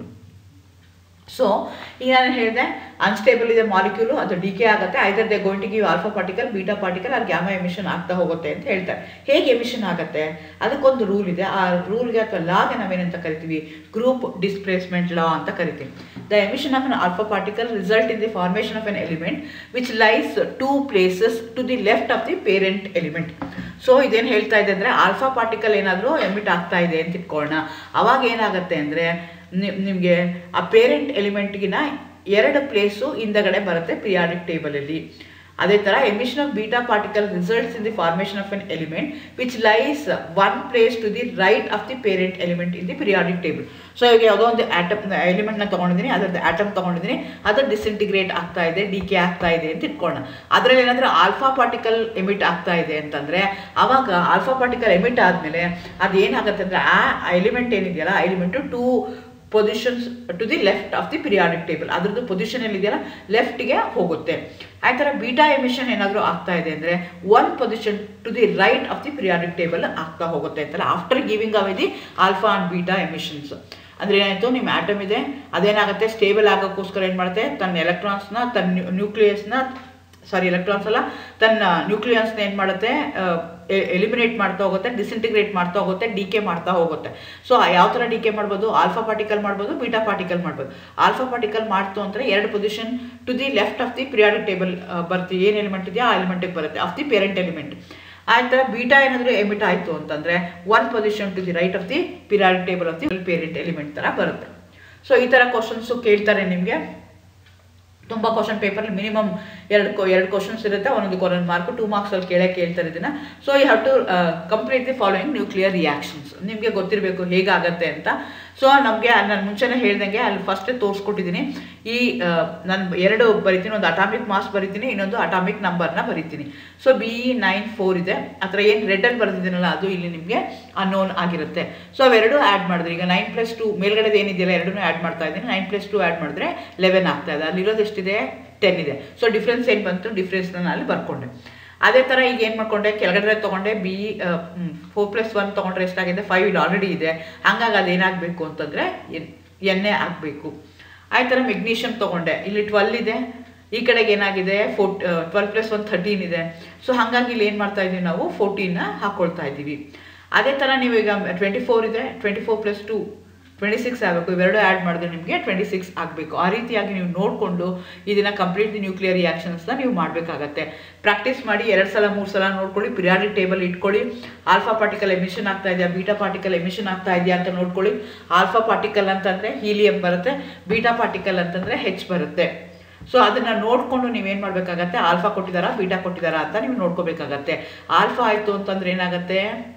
ಸೊ ಈಗ ನಾನು ಹೇಳಿದೆ ಅನ್ಸ್ಟೇಬಲ್ ಇದೆ ಮಾಲಿಕ್ಯೂಲು ಅದು ಡಿ ಕೆ ಆಗುತ್ತೆ either they going give alpha particle beta particle or gamma emission ಆಗ್ತಾ ಹೋಗುತ್ತೆ ಅಂತ ಹೇಳ್ತಾರೆ ಹೇಗೆ ಎಮಿಷನ್ ಆಗುತ್ತೆ ಅದಕ್ಕೊಂದು ರೂಲ್ ಇದೆ ಆ ರೂಲ್ಗೆ ಅಥವಾ ಲಾಗೆ ನಾವೇನಂತ ಕರಿತೀವಿ ಗ್ರೂಪ್ ಡಿಸ್ಪ್ಲೇಸ್ಮೆಂಟ್ ಲಾ ಅಂತ ಕರಿತೀವಿ the emission of an alpha particle result in the formation of an element which lies two places to the left of the parent element so ಇದೇನು ಹೇಳ್ತಾ ಇದೆ ಅಂದರೆ ಆಲ್ಫಾ ಪಾರ್ಟಿಕಲ್ ಏನಾದರೂ ಎಮಿಟ್ ಆಗ್ತಾ ಇದೆ ಅಂತ ಇಟ್ಕೊಳ್ಳೋಣ ಅವಾಗ ಏನಾಗುತ್ತೆ ಅಂದರೆ ನಿಮಗೆ ಆ ಪೇರೆಂಟ್ ಎಲಿಮೆಂಟ್ಗಿನ ಎರಡು ಪ್ಲೇಸು ಹಿಂದಗಡೆ ಬರುತ್ತೆ ಪಿರಿಯಾಡಿಕ್ ಟೇಬಲಲ್ಲಿ ಅದೇ ಥರ emission of beta particle results in the formation of an element which lies one place to the right of the parent element in the periodic table so ಈಗ ಯಾವುದೋ ಒಂದು ಆಟಮ್ ಎಲಿಮೆಂಟ್ನ ತೊಗೊಂಡಿದ್ದೀನಿ ಅದರದ್ದು ಆಟಮ್ ತೊಗೊಂಡಿದ್ದೀನಿ ಅದು ಡಿಸಿಂಟಿಗ್ರೇಟ್ ಆಗ್ತಾ ಇದೆ ಡಿ ಕೆ ಆಗ್ತಾ ಇದೆ ಅಂತ ಇಟ್ಕೊಳ್ಳೋಣ ಅದರಲ್ಲಿ ಏನಾದರೂ ಆಲ್ಫಾ ಪಾರ್ಟಿಕಲ್ ಎಮಿಟ್ ಆಗ್ತಾ ಇದೆ ಅಂತಂದರೆ ಆವಾಗ ಆಲ್ಫಾ ಪಾರ್ಟಿಕಲ್ ಎಮಿಟ್ ಆದಮೇಲೆ ಅದು ಏನಾಗುತ್ತೆ ಅಂದರೆ ಆ ಎಲಿಮೆಂಟ್ ಏನಿದೆಯಲ್ಲ ಆ element two positions to the left of the periodic table ಅದ್ರದ್ದು ಪೊಸಿಷನ್ ಎಲ್ಲಿದೆಯಲ್ಲ ಲೆಫ್ಟ್ಗೆ ಹೋಗುತ್ತೆ ಆ ಥರ ಬೀಟಾ ಎಮಿಷನ್ ಏನಾದರೂ ಆಗ್ತಾ ಇದೆ ಅಂದರೆ one position to the right of the periodic table ಆಗ್ತಾ ಹೋಗುತ್ತೆ ಅಂತಲ್ಲ after giving away the alpha and beta emissions ಅಂದರೆ ಏನಾಯಿತು ನಿಮ್ಮ ಆಟಮ್ ಇದೆ ಅದೇನಾಗುತ್ತೆ ಸ್ಟೇಬಲ್ ಆಗೋಕ್ಕೋಸ್ಕರ ಏನು ಮಾಡುತ್ತೆ ತನ್ನ ಎಲೆಕ್ಟ್ರಾನ್ಸ್ನ ತನ್ನ ನ್ಯೂಕ್ಲಿಯಸ್ನ ಸಾರಿ ಎಲೆಕ್ಟ್ರಾನ್ಸ್ ಅಲ್ಲ ತನ್ನ ನ್ಯೂಕ್ಲಿಯಸ್ನ ಏನು ಮಾಡುತ್ತೆ ಎಲಿಮಿನೇಟ್ ಮಾಡ್ತಾ ಹೋಗುತ್ತೆ ಡಿಸಿಂಟಿಗ್ರೇಟ್ ಮಾಡ್ತಾ ಹೋಗುತ್ತೆ ಡಿ ಕೆ ಮಾಡ್ತಾ ಹೋಗುತ್ತೆ ಸೊ ಯಾವ ಥರ ಡಿ ಕೆ ಮಾಡ್ಬೋದು ಆಲ್ಫಾ ಪಾರ್ಟಿಕಲ್ ಮಾಡ್ಬೋದು ಬೀಟಾ ಪಾರ್ಟಿಕಲ್ ಮಾಡ್ಬೋದು ಆಲ್ಫಾ ಪಾರ್ಟಿಕಲ್ ಮಾಡ್ತು ಅಂದರೆ ಎರಡು position to the left of the periodic table ಬರ್ತೀವಿ ಏನು ಎಲಿಮೆಂಟ್ ಇದೆಯಾ ಆ ಎಲಿಮೆಂಟಿಗೆ ಬರುತ್ತೆ ಆಫ್ ದಿ ಪೇರೆಂಟ್ ಎಲಿಮೆಂಟ್ ಆ ಥರ ಬೀಟಾ ಏನಾದರೂ ಎಮಿಟ್ ಆಯಿತು ಅಂತಂದರೆ one position to the right of the periodic table of the parent element ಥರ ಬರುತ್ತೆ ಸೊ ಈ ಥರ ಕ್ವಶನ್ಸು ಕೇಳ್ತಾರೆ ನಿಮಗೆ ತುಂಬ ಕ್ವಶನ್ ಪೇಪರ್ ಮಿನಿಮಮ್ ಎರಡು ಕೊ ಎರಡು ಕ್ವಶನ್ಸ್ ಇರುತ್ತೆ ಒಂದೊಂದು ಒಂದೊಂದು ಮಾರ್ಕ್ ಟೂ ಮಾರ್ಕ್ಸಲ್ಲಿ ಕೇಳೇ ಕೇಳ್ತಾರೆ ಇದನ್ನ so you have to complete the following nuclear reactions ನಿಮಗೆ ಗೊತ್ತಿರಬೇಕು ಹೇಗಾಗತ್ತೆ ಅಂತ ಸೊ ನಮಗೆ ನಾನು ಮುಂಚೆನೇ ಹೇಳ್ದಂಗೆ ಅಲ್ಲಿ ಫಸ್ಟೇ ತೋರಿಸ್ಕೊಟ್ಟಿದ್ದೀನಿ ಈ ನಾನು ಎರಡು ಬರಿತೀನಿ ಒಂದು ಅಟಾಮಿಕ್ ಮಾಸ್ ಬರಿತೀನಿ ಇನ್ನೊಂದು ಅಟಾಮಿಕ್ ನಂಬರ್ನ ಬರಿತೀನಿ so B E nine four ಇದೆ ಆ ಥರ ಏನು ರೆಡಲ್ಲಿ ಬರೆದಿದ್ದೀನಲ್ಲ ಅದು ಇಲ್ಲಿ ನಿಮಗೆ ಅನ್ನೋನ್ ಆಗಿರುತ್ತೆ ಸೊ ಅವೆರಡು ಆ್ಯಡ್ ಮಾಡಿದ್ರೆ ಈಗ ನೈನ್ ಪ್ಲಸ್ ಟು ಮೇಲ್ಗಡೆದು ಏನಿದೆಯಲ್ಲ ಎರಡೂ ಆ್ಯಡ್ ಮಾಡ್ತಾ ಇದ್ದೀನಿ ನೈನ್ ಪ್ಲಸ್ ಟು ಆ್ಯಡ್ ಮಾಡಿದ್ರೆ ಲೆವೆನ್ ಆಗ್ತಾ ಇದೆ ಅಲ್ಲಿರೋದು ಎಷ್ಟಿದೆ ಟೆನ್ ಇದೆ ಸೊ ಡಿಫ್ರೆನ್ಸ್ ಏನು ಬಂತು ಡಿಫ್ರೆನ್ಸ್ನ ನಾನು ಅಲ್ಲಿ ಬರ್ಕೊಂಡೆ ಅದೇ ಥರ ಈಗ ಏನು ಮಾಡ್ಕೊಂಡೆ ಕೆಳಗಡೆ ತೊಗೊಂಡೆ ಬಿ ಫೋರ್ ಪ್ಲಸ್ ಒನ್ ತೊಗೊಂಡ್ರೆ ಎಷ್ಟಾಗಿದೆ ಫೈವ್ ಇಲ್ಲಿ ಆಲ್ರೆಡಿ ಇದೆ ಹಂಗಾಗಿ ಅದೇನಾಗಬೇಕು ಅಂತಂದರೆ ಎನ್ ಎಣ್ಣೆ ಆಗಬೇಕು ಆ ಥರ ಮೆಗ್ನೀಷಿಯಮ್ ತೊಗೊಂಡೆ ಇಲ್ಲಿ ಟ್ವೆಲ್ ಇದೆ ಈ ಕಡೆಗೆ ಏನಾಗಿದೆ four twelve plus one thirteen ಇದೆ ಸೊ ಹಾಗಾಗಿ ಇಲ್ಲಿ ಏನು ಮಾಡ್ತಾ ಇದ್ದೀವಿ ನಾವು ಫೋರ್ಟೀನ ಹಾಕ್ಕೊಳ್ತಾ ಇದ್ದೀವಿ ಅದೇ ಥರ ನೀವು ಈಗ ಟ್ವೆಂಟಿ ಫೋರ್ ಇದೆ twenty four plus two twenty six ಆಗಬೇಕು ಇವೆರಡು ಆ್ಯಡ್ ಮಾಡಿದ್ರೆ ನಿಮಗೆ ಟ್ವೆಂಟಿ ಸಿಕ್ಸ್ ಆಗಬೇಕು ಆ ರೀತಿಯಾಗಿ ನೀವು ನೋಡಿಕೊಂಡು ಇದನ್ನು ಕಂಪ್ಲೀಟ್ ನ್ಯೂಕ್ಲಿಯರ್ ರಿಯಾಕ್ಷನ್ಸ್ನ ನೀವು ಮಾಡಬೇಕಾಗತ್ತೆ ಪ್ರಾಕ್ಟೀಸ್ ಮಾಡಿ ಎರಡು ಸಲ ಮೂರು ಸಲ ನೋಡ್ಕೊಳ್ಳಿ ಪಿರಿಯಾಡಿಕ್ ಟೇಬಲ್ ಇಟ್ಕೊಳ್ಳಿ ಆಲ್ಫಾ ಪಾರ್ಟಿಕಲ್ ಎಮಿಷನ್ ಆಗ್ತಾ ಇದೆಯಾ ಬೀಟಾ ಪಾರ್ಟಿಕಲ್ ಎಮಿಷನ್ ಆಗ್ತಾ ಇದೆಯಾ ಅಂತ ನೋಡ್ಕೊಳ್ಳಿ ಆಲ್ಫಾ ಪಾರ್ಟಿಕಲ್ ಅಂತಂದರೆ ಹೀಲಿಯಂ ಬರುತ್ತೆ ಬೀಟಾ ಪಾರ್ಟಿಕಲ್ ಅಂತಂದರೆ ಹೆಚ್ ಬರುತ್ತೆ ಸೊ ಅದನ್ನು ನೋಡಿಕೊಂಡು ನೀವೇನು ಮಾಡಬೇಕಾಗತ್ತೆ ಆಲ್ಫಾ ಕೊಟ್ಟಿದ್ದಾರಾ ಬೀಟಾ ಕೊಟ್ಟಿದ್ದಾರಾ ಅಂತ ನೀವು ನೋಡ್ಕೋಬೇಕಾಗತ್ತೆ ಆಲ್ಫಾ ಆಯಿತು ಅಂತಂದ್ರೆ ಏನಾಗುತ್ತೆ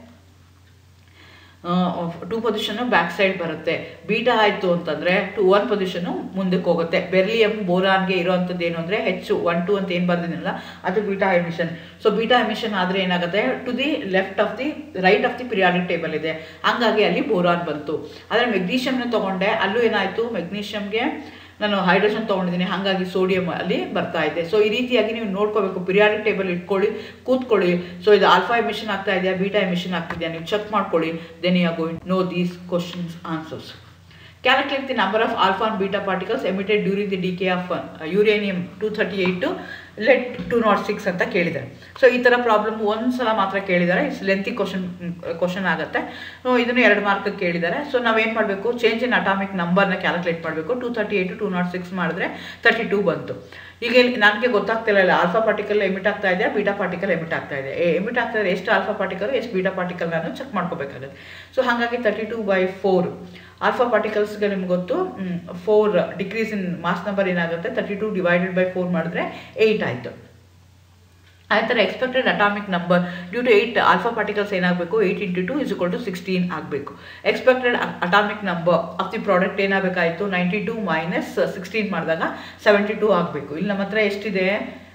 ಟೂ ಪೊಸಿಷನ್ನು ಬ್ಯಾಕ್ ಸೈಡ್ ಬರುತ್ತೆ ಬೀಟಾ ಆಯಿತು ಅಂತಂದರೆ ಟು ಒನ್ ಪೊಸಿಷನ್ನು ಮುಂದಕ್ಕೆ ಹೋಗುತ್ತೆ ಬೆರ್ಲಿಯಂ ಬೋರಾನ್ಗೆ ಇರೋವಂಥದ್ದು ಏನು ಅಂದರೆ ಹೆಚ್ಚು ಒನ್ ಟು ಅಂತ ಏನು ಬಂದಿದ್ದೀನಲ್ಲ ಅದು beta emission so beta emission ಆದರೆ ಏನಾಗುತ್ತೆ to the left of the right of the periodic table ಇದೆ ಹಂಗಾಗಿ ಅಲ್ಲಿ ಬೋರಾನ್ ಬಂತು ಆದರೆ ಮೆಗ್ನೀಷಿಯಮ್ನ ತೊಗೊಂಡೆ ಅಲ್ಲೂ ಏನಾಯಿತು ಮೆಗ್ನೀಷಿಯಮ್ಗೆ ನಾನು ಹೈಡ್ರೋಜನ್ ತೊಗೊಂಡಿದ್ದೀನಿ ಹಾಗಾಗಿ ಸೋಡಿಯಂ ಅಲ್ಲಿ ಬರ್ತಾ ಇದೆ ಸೊ ಈ ರೀತಿಯಾಗಿ ನೀವು ನೋಡ್ಕೋಬೇಕು ಪಿರಿಯಾಡಿಕ್ ಟೇಬಲ್ ಇಟ್ಕೊಳ್ಳಿ ಕೂತ್ಕೊಳ್ಳಿ ಸೊ ಇದು ಆಲ್ಫಾ ಎಮಿಷನ್ ಆಗ್ತಾ ಇದೆಯಾ ಬೀಟಾ ಎಮಿಷನ್ ಆಗ್ತಿದೆಯಾ ನೀವು ಚೆಕ್ ಮಾಡ್ಕೊಳ್ಳಿ then you are going know these questions answers Calculate the number of alpha and beta particles emitted during the decay of uh, uranium 238 to lead 206 ಅಂತ ಕೇಳಿದ್ದಾರೆ so ಈ ಥರ problem ಒಂದು ಸಲ ಮಾತ್ರ ಕೇಳಿದ್ದಾರೆ ಇಟ್ಸ್ ಲೆಂತಿ ಕ್ವಶನ್ ಕ್ವಶನ್ ಆಗುತ್ತೆ so ಇದನ್ನು ಎರಡು ಮಾರ್ಕ್ ಕೇಳಿದ್ದಾರೆ ಸೊ ನಾವೇನು ಮಾಡಬೇಕು ಚೇಂಜ್ ಇನ್ ಅಟಾಮಿಕ್ ನಂಬರ್ನ ಕ್ಯಾಲ್ಕುಲೇಟ್ ಮಾಡಬೇಕು two thirty eight two naught six ಮಾಡಿದ್ರೆ ತರ್ಟಿ ಟೂ ಬಂತು ಈಗ ಇಲ್ಲಿ ನನಗೆ ಗೊತ್ತಾಗ್ತಿಲ್ಲ ಇಲ್ಲ ಆಲ್ಫಾ ಪಾರ್ಟಿಕಲ್ ಎಮಿಟ್ ಆಗ್ತಾ ಇದೆ ಬೀಟಾ ಪಾರ್ಟಿಕಲ್ ಎಮಿಟ್ ಆಗ್ತಾ ಇದೆ ಎಮಿಟ್ ಆಗ್ತಾ ಇದೆ ಎಷ್ಟು ಆಲ್ಫಾ ಪಾರ್ಟಿಕಲ್ ಎಷ್ಟು ಬೀಟಾ ಪಾರ್ಟಿಕಲ್ ನಾನು ಚೆಕ್ ಮಾಡ್ಕೋಬೇಕಾಗುತ್ತೆ ಸೊ ಹಾಗಾಗಿ thirty two by four alpha ಪಾರ್ಟಿಕಲ್ಸ್ಗೆ ನಿಮ್ಗೆ ಗೊತ್ತು four decrease in mass number ಏನಾಗುತ್ತೆ thirty two divided by four ಮಾಡಿದ್ರೆ ಏಯ್ಟ್ ಆಯಿತು ಅದೇ ಥರ expected atomic number due to eight alpha particles ಏನಾಗಬೇಕು eight into two is equal to sixteen ಆಗಬೇಕು expected atomic number of the product ಏನಾಗಬೇಕಾಯಿತು ninety two minus sixteen ಮಾಡಿದಾಗ seventy two ಆಗಬೇಕು ಇಲ್ಲಿ ನಮ್ಮ ಹತ್ರ ಎಷ್ಟಿದೆ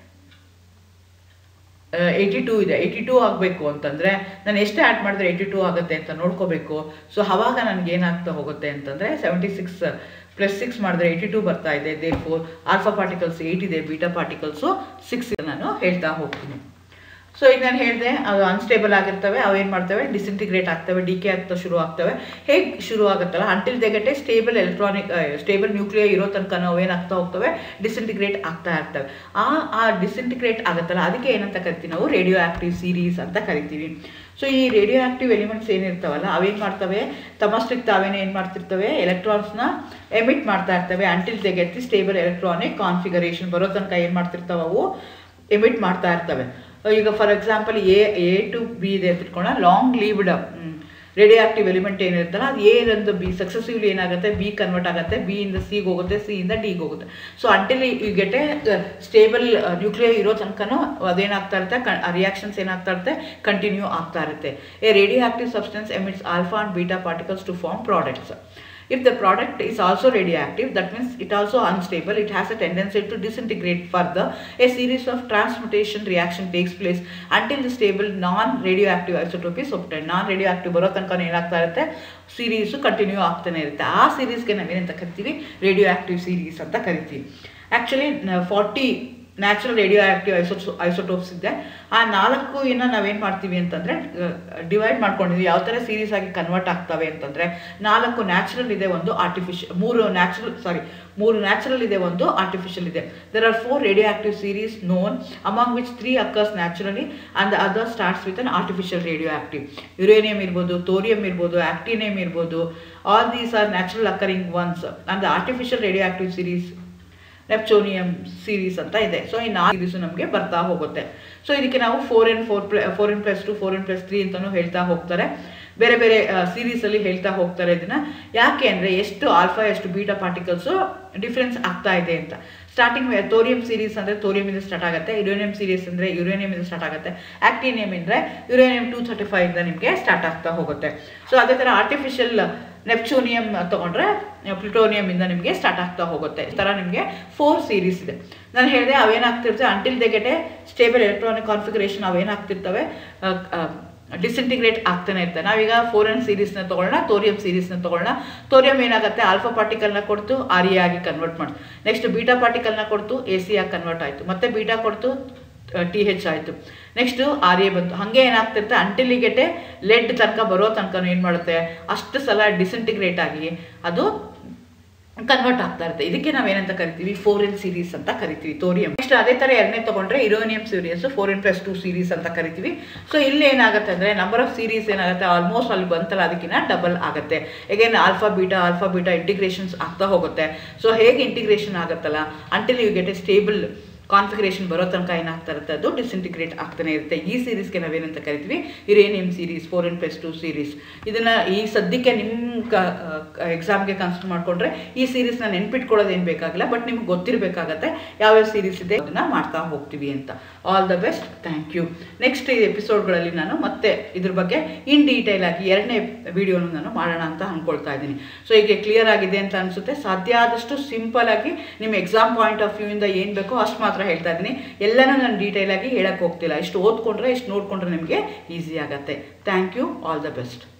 ಏಯ್ಟಿ ಟೂ ಇದೆ ಏಯ್ಟಿ ಟೂ ಆಗಬೇಕು ಅಂತಂದರೆ ನಾನು ಎಷ್ಟು ಆ್ಯಡ್ ಮಾಡಿದ್ರೆ ಏಯ್ಟಿ ಟೂ ಆಗುತ್ತೆ ಅಂತ ನೋಡ್ಕೋಬೇಕು ಸೊ ಆವಾಗ ನನಗೆ ಏನಾಗ್ತಾ ಹೋಗುತ್ತೆ ಅಂತಂದರೆ ಸೆವೆಂಟಿ ಸಿಕ್ಸ್ ಪ್ಲಸ್ ಸಿಕ್ಸ್ ಮಾಡಿದ್ರೆ ಏಯ್ಟಿ ಟೂ ಬರ್ತಾ ಇದೆ they four alpha particles eight ಇದೆ ಬೀಟಾ ಪಾರ್ಟಿಕಲ್ಸು ಸಿಕ್ಸ್ ನಾನು ಹೇಳ್ತಾ ಹೋಗ್ತೀನಿ ಸೊ ಈಗ ನಾನು ಹೇಳಿದೆ ಅದು ಅನ್ಸ್ಟೇಬಲ್ ಆಗಿರ್ತವೆ ಅವೇನು ಮಾಡ್ತವೆ ಡಿಸಿಂಟಿಗ್ರೇಟ್ ಆಗ್ತವೆ ಡಿ ಕೆ ಆಗ್ತಾ ಶುರು ಆಗ್ತವೆ ಹೇಗೆ ಶುರು ಆಗುತ್ತಲ್ಲ until they get a stable electronic stable nuclear ಇರೋ ತನಕ ನಾವು ಏನಾಗ್ತಾ ಹೋಗ್ತವೆ ಡಿಸಿಂಟಿಗ್ರೇಟ್ ಆಗ್ತಾ ಇರ್ತವೆ ಆ ಆ ಡಿಸಿಂಟಿಗ್ರೇಟ್ ಆಗುತ್ತಲ್ಲ ಅದಕ್ಕೆ ಏನಂತ ಕರಿತೀವಿ ನಾವು ರೇಡಿಯೋ ಆಕ್ಟಿವ್ ಸೀರೀಸ್ ಅಂತ ಕರಿತೀವಿ ಸೊ ಈ ರೇಡಿಯೋ ಆಕ್ಟಿವ್ ಎಲಿಮೆಂಟ್ಸ್ ಏನಿರ್ತಾವಲ್ಲ ಅವೇನು ಮಾಡ್ತವೆ ತಮಸ್ಟಿಕ್ ತಾವೇನೇ ಏನು ಮಾಡ್ತಿರ್ತವೆ ಎಲೆಕ್ಟ್ರಾನ್ಸ್ನ ಎಮಿಟ್ ಮಾಡ್ತಾ ಇರ್ತವೆ until the stable electronic configuration ಬರೋ ತನಕ ಏನು ಮಾಡ್ತಿರ್ತಾವೆ ಅವು ಎಮಿಟ್ ಮಾಡ್ತಾ ಇರ್ತವೆ ಈಗ for example A A to B ಇದೆ ಅಂತ ಇಟ್ಕೊಂಡ long lived radio active element ಏನಿರುತ್ತಲ್ಲ ಅದು ಎ ಇಂದ ಬಿ ಸಕ್ಸಸಿವ್ಲಿ ಏನಾಗುತ್ತೆ ಬಿ ಕನ್ವರ್ಟ್ ಆಗುತ್ತೆ ಬಿ ಇಂದ ಸಿಗೆ ಹೋಗುತ್ತೆ ಸಿ ಇಂದ ಡಿಗೆ ಹೋಗುತ್ತೆ so until you get a stable nuclear ಇರೋ ತನಕನೂ ಅದೇನಾಗ್ತಾ ಇರುತ್ತೆ ರಿಯಾಕ್ಷನ್ಸ್ ಏನಾಗ್ತಾ ಇರುತ್ತೆ ಕಂಟಿನ್ಯೂ ಆಗ್ತಾ ಇರುತ್ತೆ a radio active substance emits alpha and beta particles to form products If the product is also radioactive, that means it also unstable. It has a tendency to disintegrate further. A series of transmutation reaction takes place until the stable non-radioactive isotope is obtained. Non-radioactive ಬರೋ ತನಕ ಏನಾಗ್ತಾ ಇರುತ್ತೆ series continue ಆಗ್ತಾನೆ ಇರುತ್ತೆ ಆ ಸೀರೀಸ್ಗೆ ನಾವೇನಂತ ಕರಿತೀವಿ radio active series ಅಂತ ಕರಿತೀವಿ actually forty natural radio active isoto isotopes ಇದೆ ಆ ನಾಲ್ಕು ಇನ್ನು ನಾವೇನು ಮಾಡ್ತೀವಿ ಅಂತಂದರೆ ಡಿವೈಡ್ ಮಾಡ್ಕೊಂಡಿದ್ವಿ ಯಾವ ಥರ ಸೀರೀಸ್ ಆಗಿ ಕನ್ವರ್ಟ್ ಆಗ್ತವೆ ಅಂತಂದರೆ ನಾಲ್ಕು ನ್ಯಾಚುರಲ್ ಇದೆ ಒಂದು ಆರ್ಟಿಫಿಷಿಯಲ್ ಮೂರು ನ್ಯಾಚುರಲ್ ಸಾರಿ ಮೂರು ನ್ಯಾಚುರಲ್ ಇದೆ ಒಂದು ಆರ್ಟಿಫಿಷಿಯಲ್ ಇದೆ there are four radio active series known among which three occurs naturally and other starts with an artificial radio active uranium ಇರ್ಬೋದು ತೋರಿಯಂ ಇರ್ಬೋದು ಆಕ್ಟಿನಿಯಂ ಇರ್ಬೋದು all these are natural occurring ones and the artificial radio active series neptunium series ಅಂತ ಇದೆ so ಈ ನಾಲ್ಕು series ನಮಗೆ ಬರ್ತಾ ಹೋಗುತ್ತೆ ಸೊ ಇದಕ್ಕೆ ನಾವು four n four plus four n plus two four n plus three ಅಂತಲೂ ಹೇಳ್ತಾ ಹೋಗ್ತಾರೆ ಬೇರೆ ಬೇರೆ ಸೀರೀಸಲ್ಲಿ ಹೇಳ್ತಾ ಹೋಗ್ತಾರೆ ಇದನ್ನು ಯಾಕೆ ಅಂದರೆ ಎಷ್ಟು ಆಲ್ಫಾ ಎಷ್ಟು ಬೀಟಾ ಪಾರ್ಟಿಕಲ್ಸು ಡಿಫ್ರೆನ್ಸ್ ಆಗ್ತಾ ಇದೆ ಅಂತ ಸ್ಟಾರ್ಟಿಂಗ್ ತೋರಿಯಂ ಸೀರೀಸ್ ಅಂದರೆ ತೋರಿಯಮಿಂದ ಸ್ಟಾರ್ಟ್ ಆಗುತ್ತೆ ಯುರೇನಿಯಂ ಸೀರೀಸ್ ಅಂದರೆ ಯುರೇನಿಯಮಿಂದ ಸ್ಟಾರ್ಟ್ ಆಗುತ್ತೆ ಆಕ್ಟಿನಿಯಂ ಅಂದರೆ ಯುರೇನಿಯಂ ಟೂ ಥರ್ಟಿ ಫೈವಿಂದ ನಿಮಗೆ ಸ್ಟಾರ್ಟ್ ಆಗ್ತಾ ಹೋಗುತ್ತೆ ಸೊ ಅದೇ ಥರ ಆರ್ಟಿಫಿಷಿಯಲ್ ನೆಪ್ಚೂನಿಯಂ ತೊಗೊಂಡ್ರೆ ಪ್ಲುಟೋನಿಯಮಿಂದ ನಿಮಗೆ ಸ್ಟಾರ್ಟ್ ಆಗ್ತಾ ಹೋಗುತ್ತೆ ಈ ಥರ ನಿಮಗೆ ಫೋರ್ ಸೀರೀಸ್ ಇದೆ ನಾನು ಹೇಳಿದೆ ಅವೇನಾಗ್ತಿರ್ತವೆ until they get a stable electronic configuration ಅವೇನಾಗ್ತಿರ್ತವೆ ಡಿಸಿಂಟಿಗ್ರೇಟ್ ಆಗ್ತಾನೆ ಇರ್ತವೆ ನಾವೀಗ ಫೋರ್ ಎನ್ ಸೀರೀಸ್ನ ತೊಗೊಳ್ಳೋಣ ತೋರಿಯಂ ಸೀರೀಸ್ನ ತೊಗೊಳ್ಳೋಣ ತೋರಿಯಂ ಏನಾಗುತ್ತೆ ಆಲ್ಫಾ ಪಾರ್ಟಿಕಲ್ನ ಕೊಡ್ತು ಆರ್ ಎ ಆಗಿ ಕನ್ವರ್ಟ್ ಮಾಡ್ತು ನೆಕ್ಸ್ಟ್ ಬೀಟಾ ಪಾರ್ಟಿಕಲ್ನ ಕೊಡ್ತು ಎ ಸಿ ಆಗಿ ಕನ್ವರ್ಟ್ ಆಯಿತು ಮತ್ತೆ ಬೀಟಾ ಕೊಡ್ತು ಟಿ ಹೆಚ್ ಆಯಿತು ನೆಕ್ಸ್ಟು ಆರ್ ಎ ಬಂತು ಹಾಗೆ ಏನಾಗ್ತಿರುತ್ತೆ ಅಂಟಿಲಿಗೆಟೆ ಲೆಡ್ ತನಕ ಬರೋ ತನಕ ಏನು ಮಾಡುತ್ತೆ ಅಷ್ಟು ಸಲ ಡಿಸಿಂಟಿಗ್ರೇಟ್ ಆಗಿ ಅದು ಕನ್ವರ್ಟ್ ಆಗ್ತಾ ಇರುತ್ತೆ ಇದಕ್ಕೆ ನಾವೇನಂತ ಕರಿತೀವಿ ಫೋರ್ ಎನ್ ಸೀರೀಸ್ ಅಂತ ಕರಿತೀವಿ ತೋರಿಯಂ ನೆಕ್ಸ್ಟ್ ಅದೇ ಥರ ಎರಡನೇ ತೊಗೊಂಡ್ರೆ uranium series four n plus two series ಅಂತ ಕರಿತೀವಿ ಸೊ ಇಲ್ಲಿ ಏನಾಗುತ್ತೆ ಅಂದರೆ ನಂಬರ್ ಆಫ್ ಸೀರೀಸ್ ಏನಾಗುತ್ತೆ ಆಲ್ಮೋಸ್ಟ್ ಅಲ್ಲಿ ಬಂತಲ್ಲ ಅದಕ್ಕಿಂತ ಡಬಲ್ ಆಗುತ್ತೆ again alpha beta alpha beta integrations ಆಗ್ತಾ ಹೋಗುತ್ತೆ ಸೊ ಹೇಗೆ ಇಂಟಿಗ್ರೇಷನ್ ಆಗುತ್ತಲ್ಲ until you get a stable configuration ಬರೋ ತನಕ ಏನಾಗ್ತಾ ಇರುತ್ತೆ ಅದು ಡಿಸಿಂಟಿಗ್ರೇಟ್ ಆಗ್ತಾನೆ ಇರುತ್ತೆ ಈ ಸೀರೀಸ್ಗೆ ನಾವೇನಂತ ಕರಿತೀವಿ uranium series four n plus two series ಇದನ್ನು ಈ ಸದ್ಯಕ್ಕೆ ನಿಮ್ಮ ಕ ಎಕ್ಸಾಮ್ಗೆ ಕನ್ಸಿಡರ್ ಮಾಡಿಕೊಂಡ್ರೆ ಈ ಸೀರೀಸ್ನ ನೆನ್ಪಿಟ್ಕೊಳ್ಳೋದು ಏನು ಬೇಕಾಗಿಲ್ಲ ಬಟ್ ನಿಮ್ಗೆ ಗೊತ್ತಿರಬೇಕಾಗತ್ತೆ ಯಾವ್ಯಾವ ಸೀರೀಸ್ ಇದೆ ಅದನ್ನು ಮಾಡ್ತಾ ಹೋಗ್ತೀವಿ ಅಂತ all the best thank you next ಈ ಎಪಿಸೋಡ್ಗಳಲ್ಲಿ ನಾನು ಮತ್ತೆ ಇದ್ರ ಬಗ್ಗೆ ಇನ್ ಡೀಟೇಲ್ ಆಗಿ ಎರಡನೇ ವಿಡಿಯೋನ ನಾನು ಮಾಡೋಣ ಅಂತ ಅಂದ್ಕೊಳ್ತಾ ಇದ್ದೀನಿ ಸೊ ಈಗ ಕ್ಲಿಯರ್ ಆಗಿದೆ ಅಂತ ಅನಿಸುತ್ತೆ ಸಾಧ್ಯ ಆದಷ್ಟು ಸಿಂಪಲ್ ಆಗಿ ನಿಮ್ಮ ಎಕ್ಸಾಮ್ ಪಾಯಿಂಟ್ ಆಫ್ ವ್ಯೂಯಿಂದ ಏನು ಬೇಕೋ ಅಷ್ಟು ಮಾತ್ರ ಹೇಳ್ತಾ ಇದ್ದೀನಿ ಎಲ್ಲನೂ ನಾನು ಡೀಟೇಲ್ ಆಗಿ ಹೇಳಕ್ಕೆ ಹೋಗ್ತಿಲ್ಲ ಇಷ್ಟು ಓದ್ಕೊಂಡ್ರೆ ಇಷ್ಟು ನೋಡ್ಕೊಂಡ್ರೆ ನಿಮಗೆ ಈಸಿ ಆಗುತ್ತೆ thank you all the best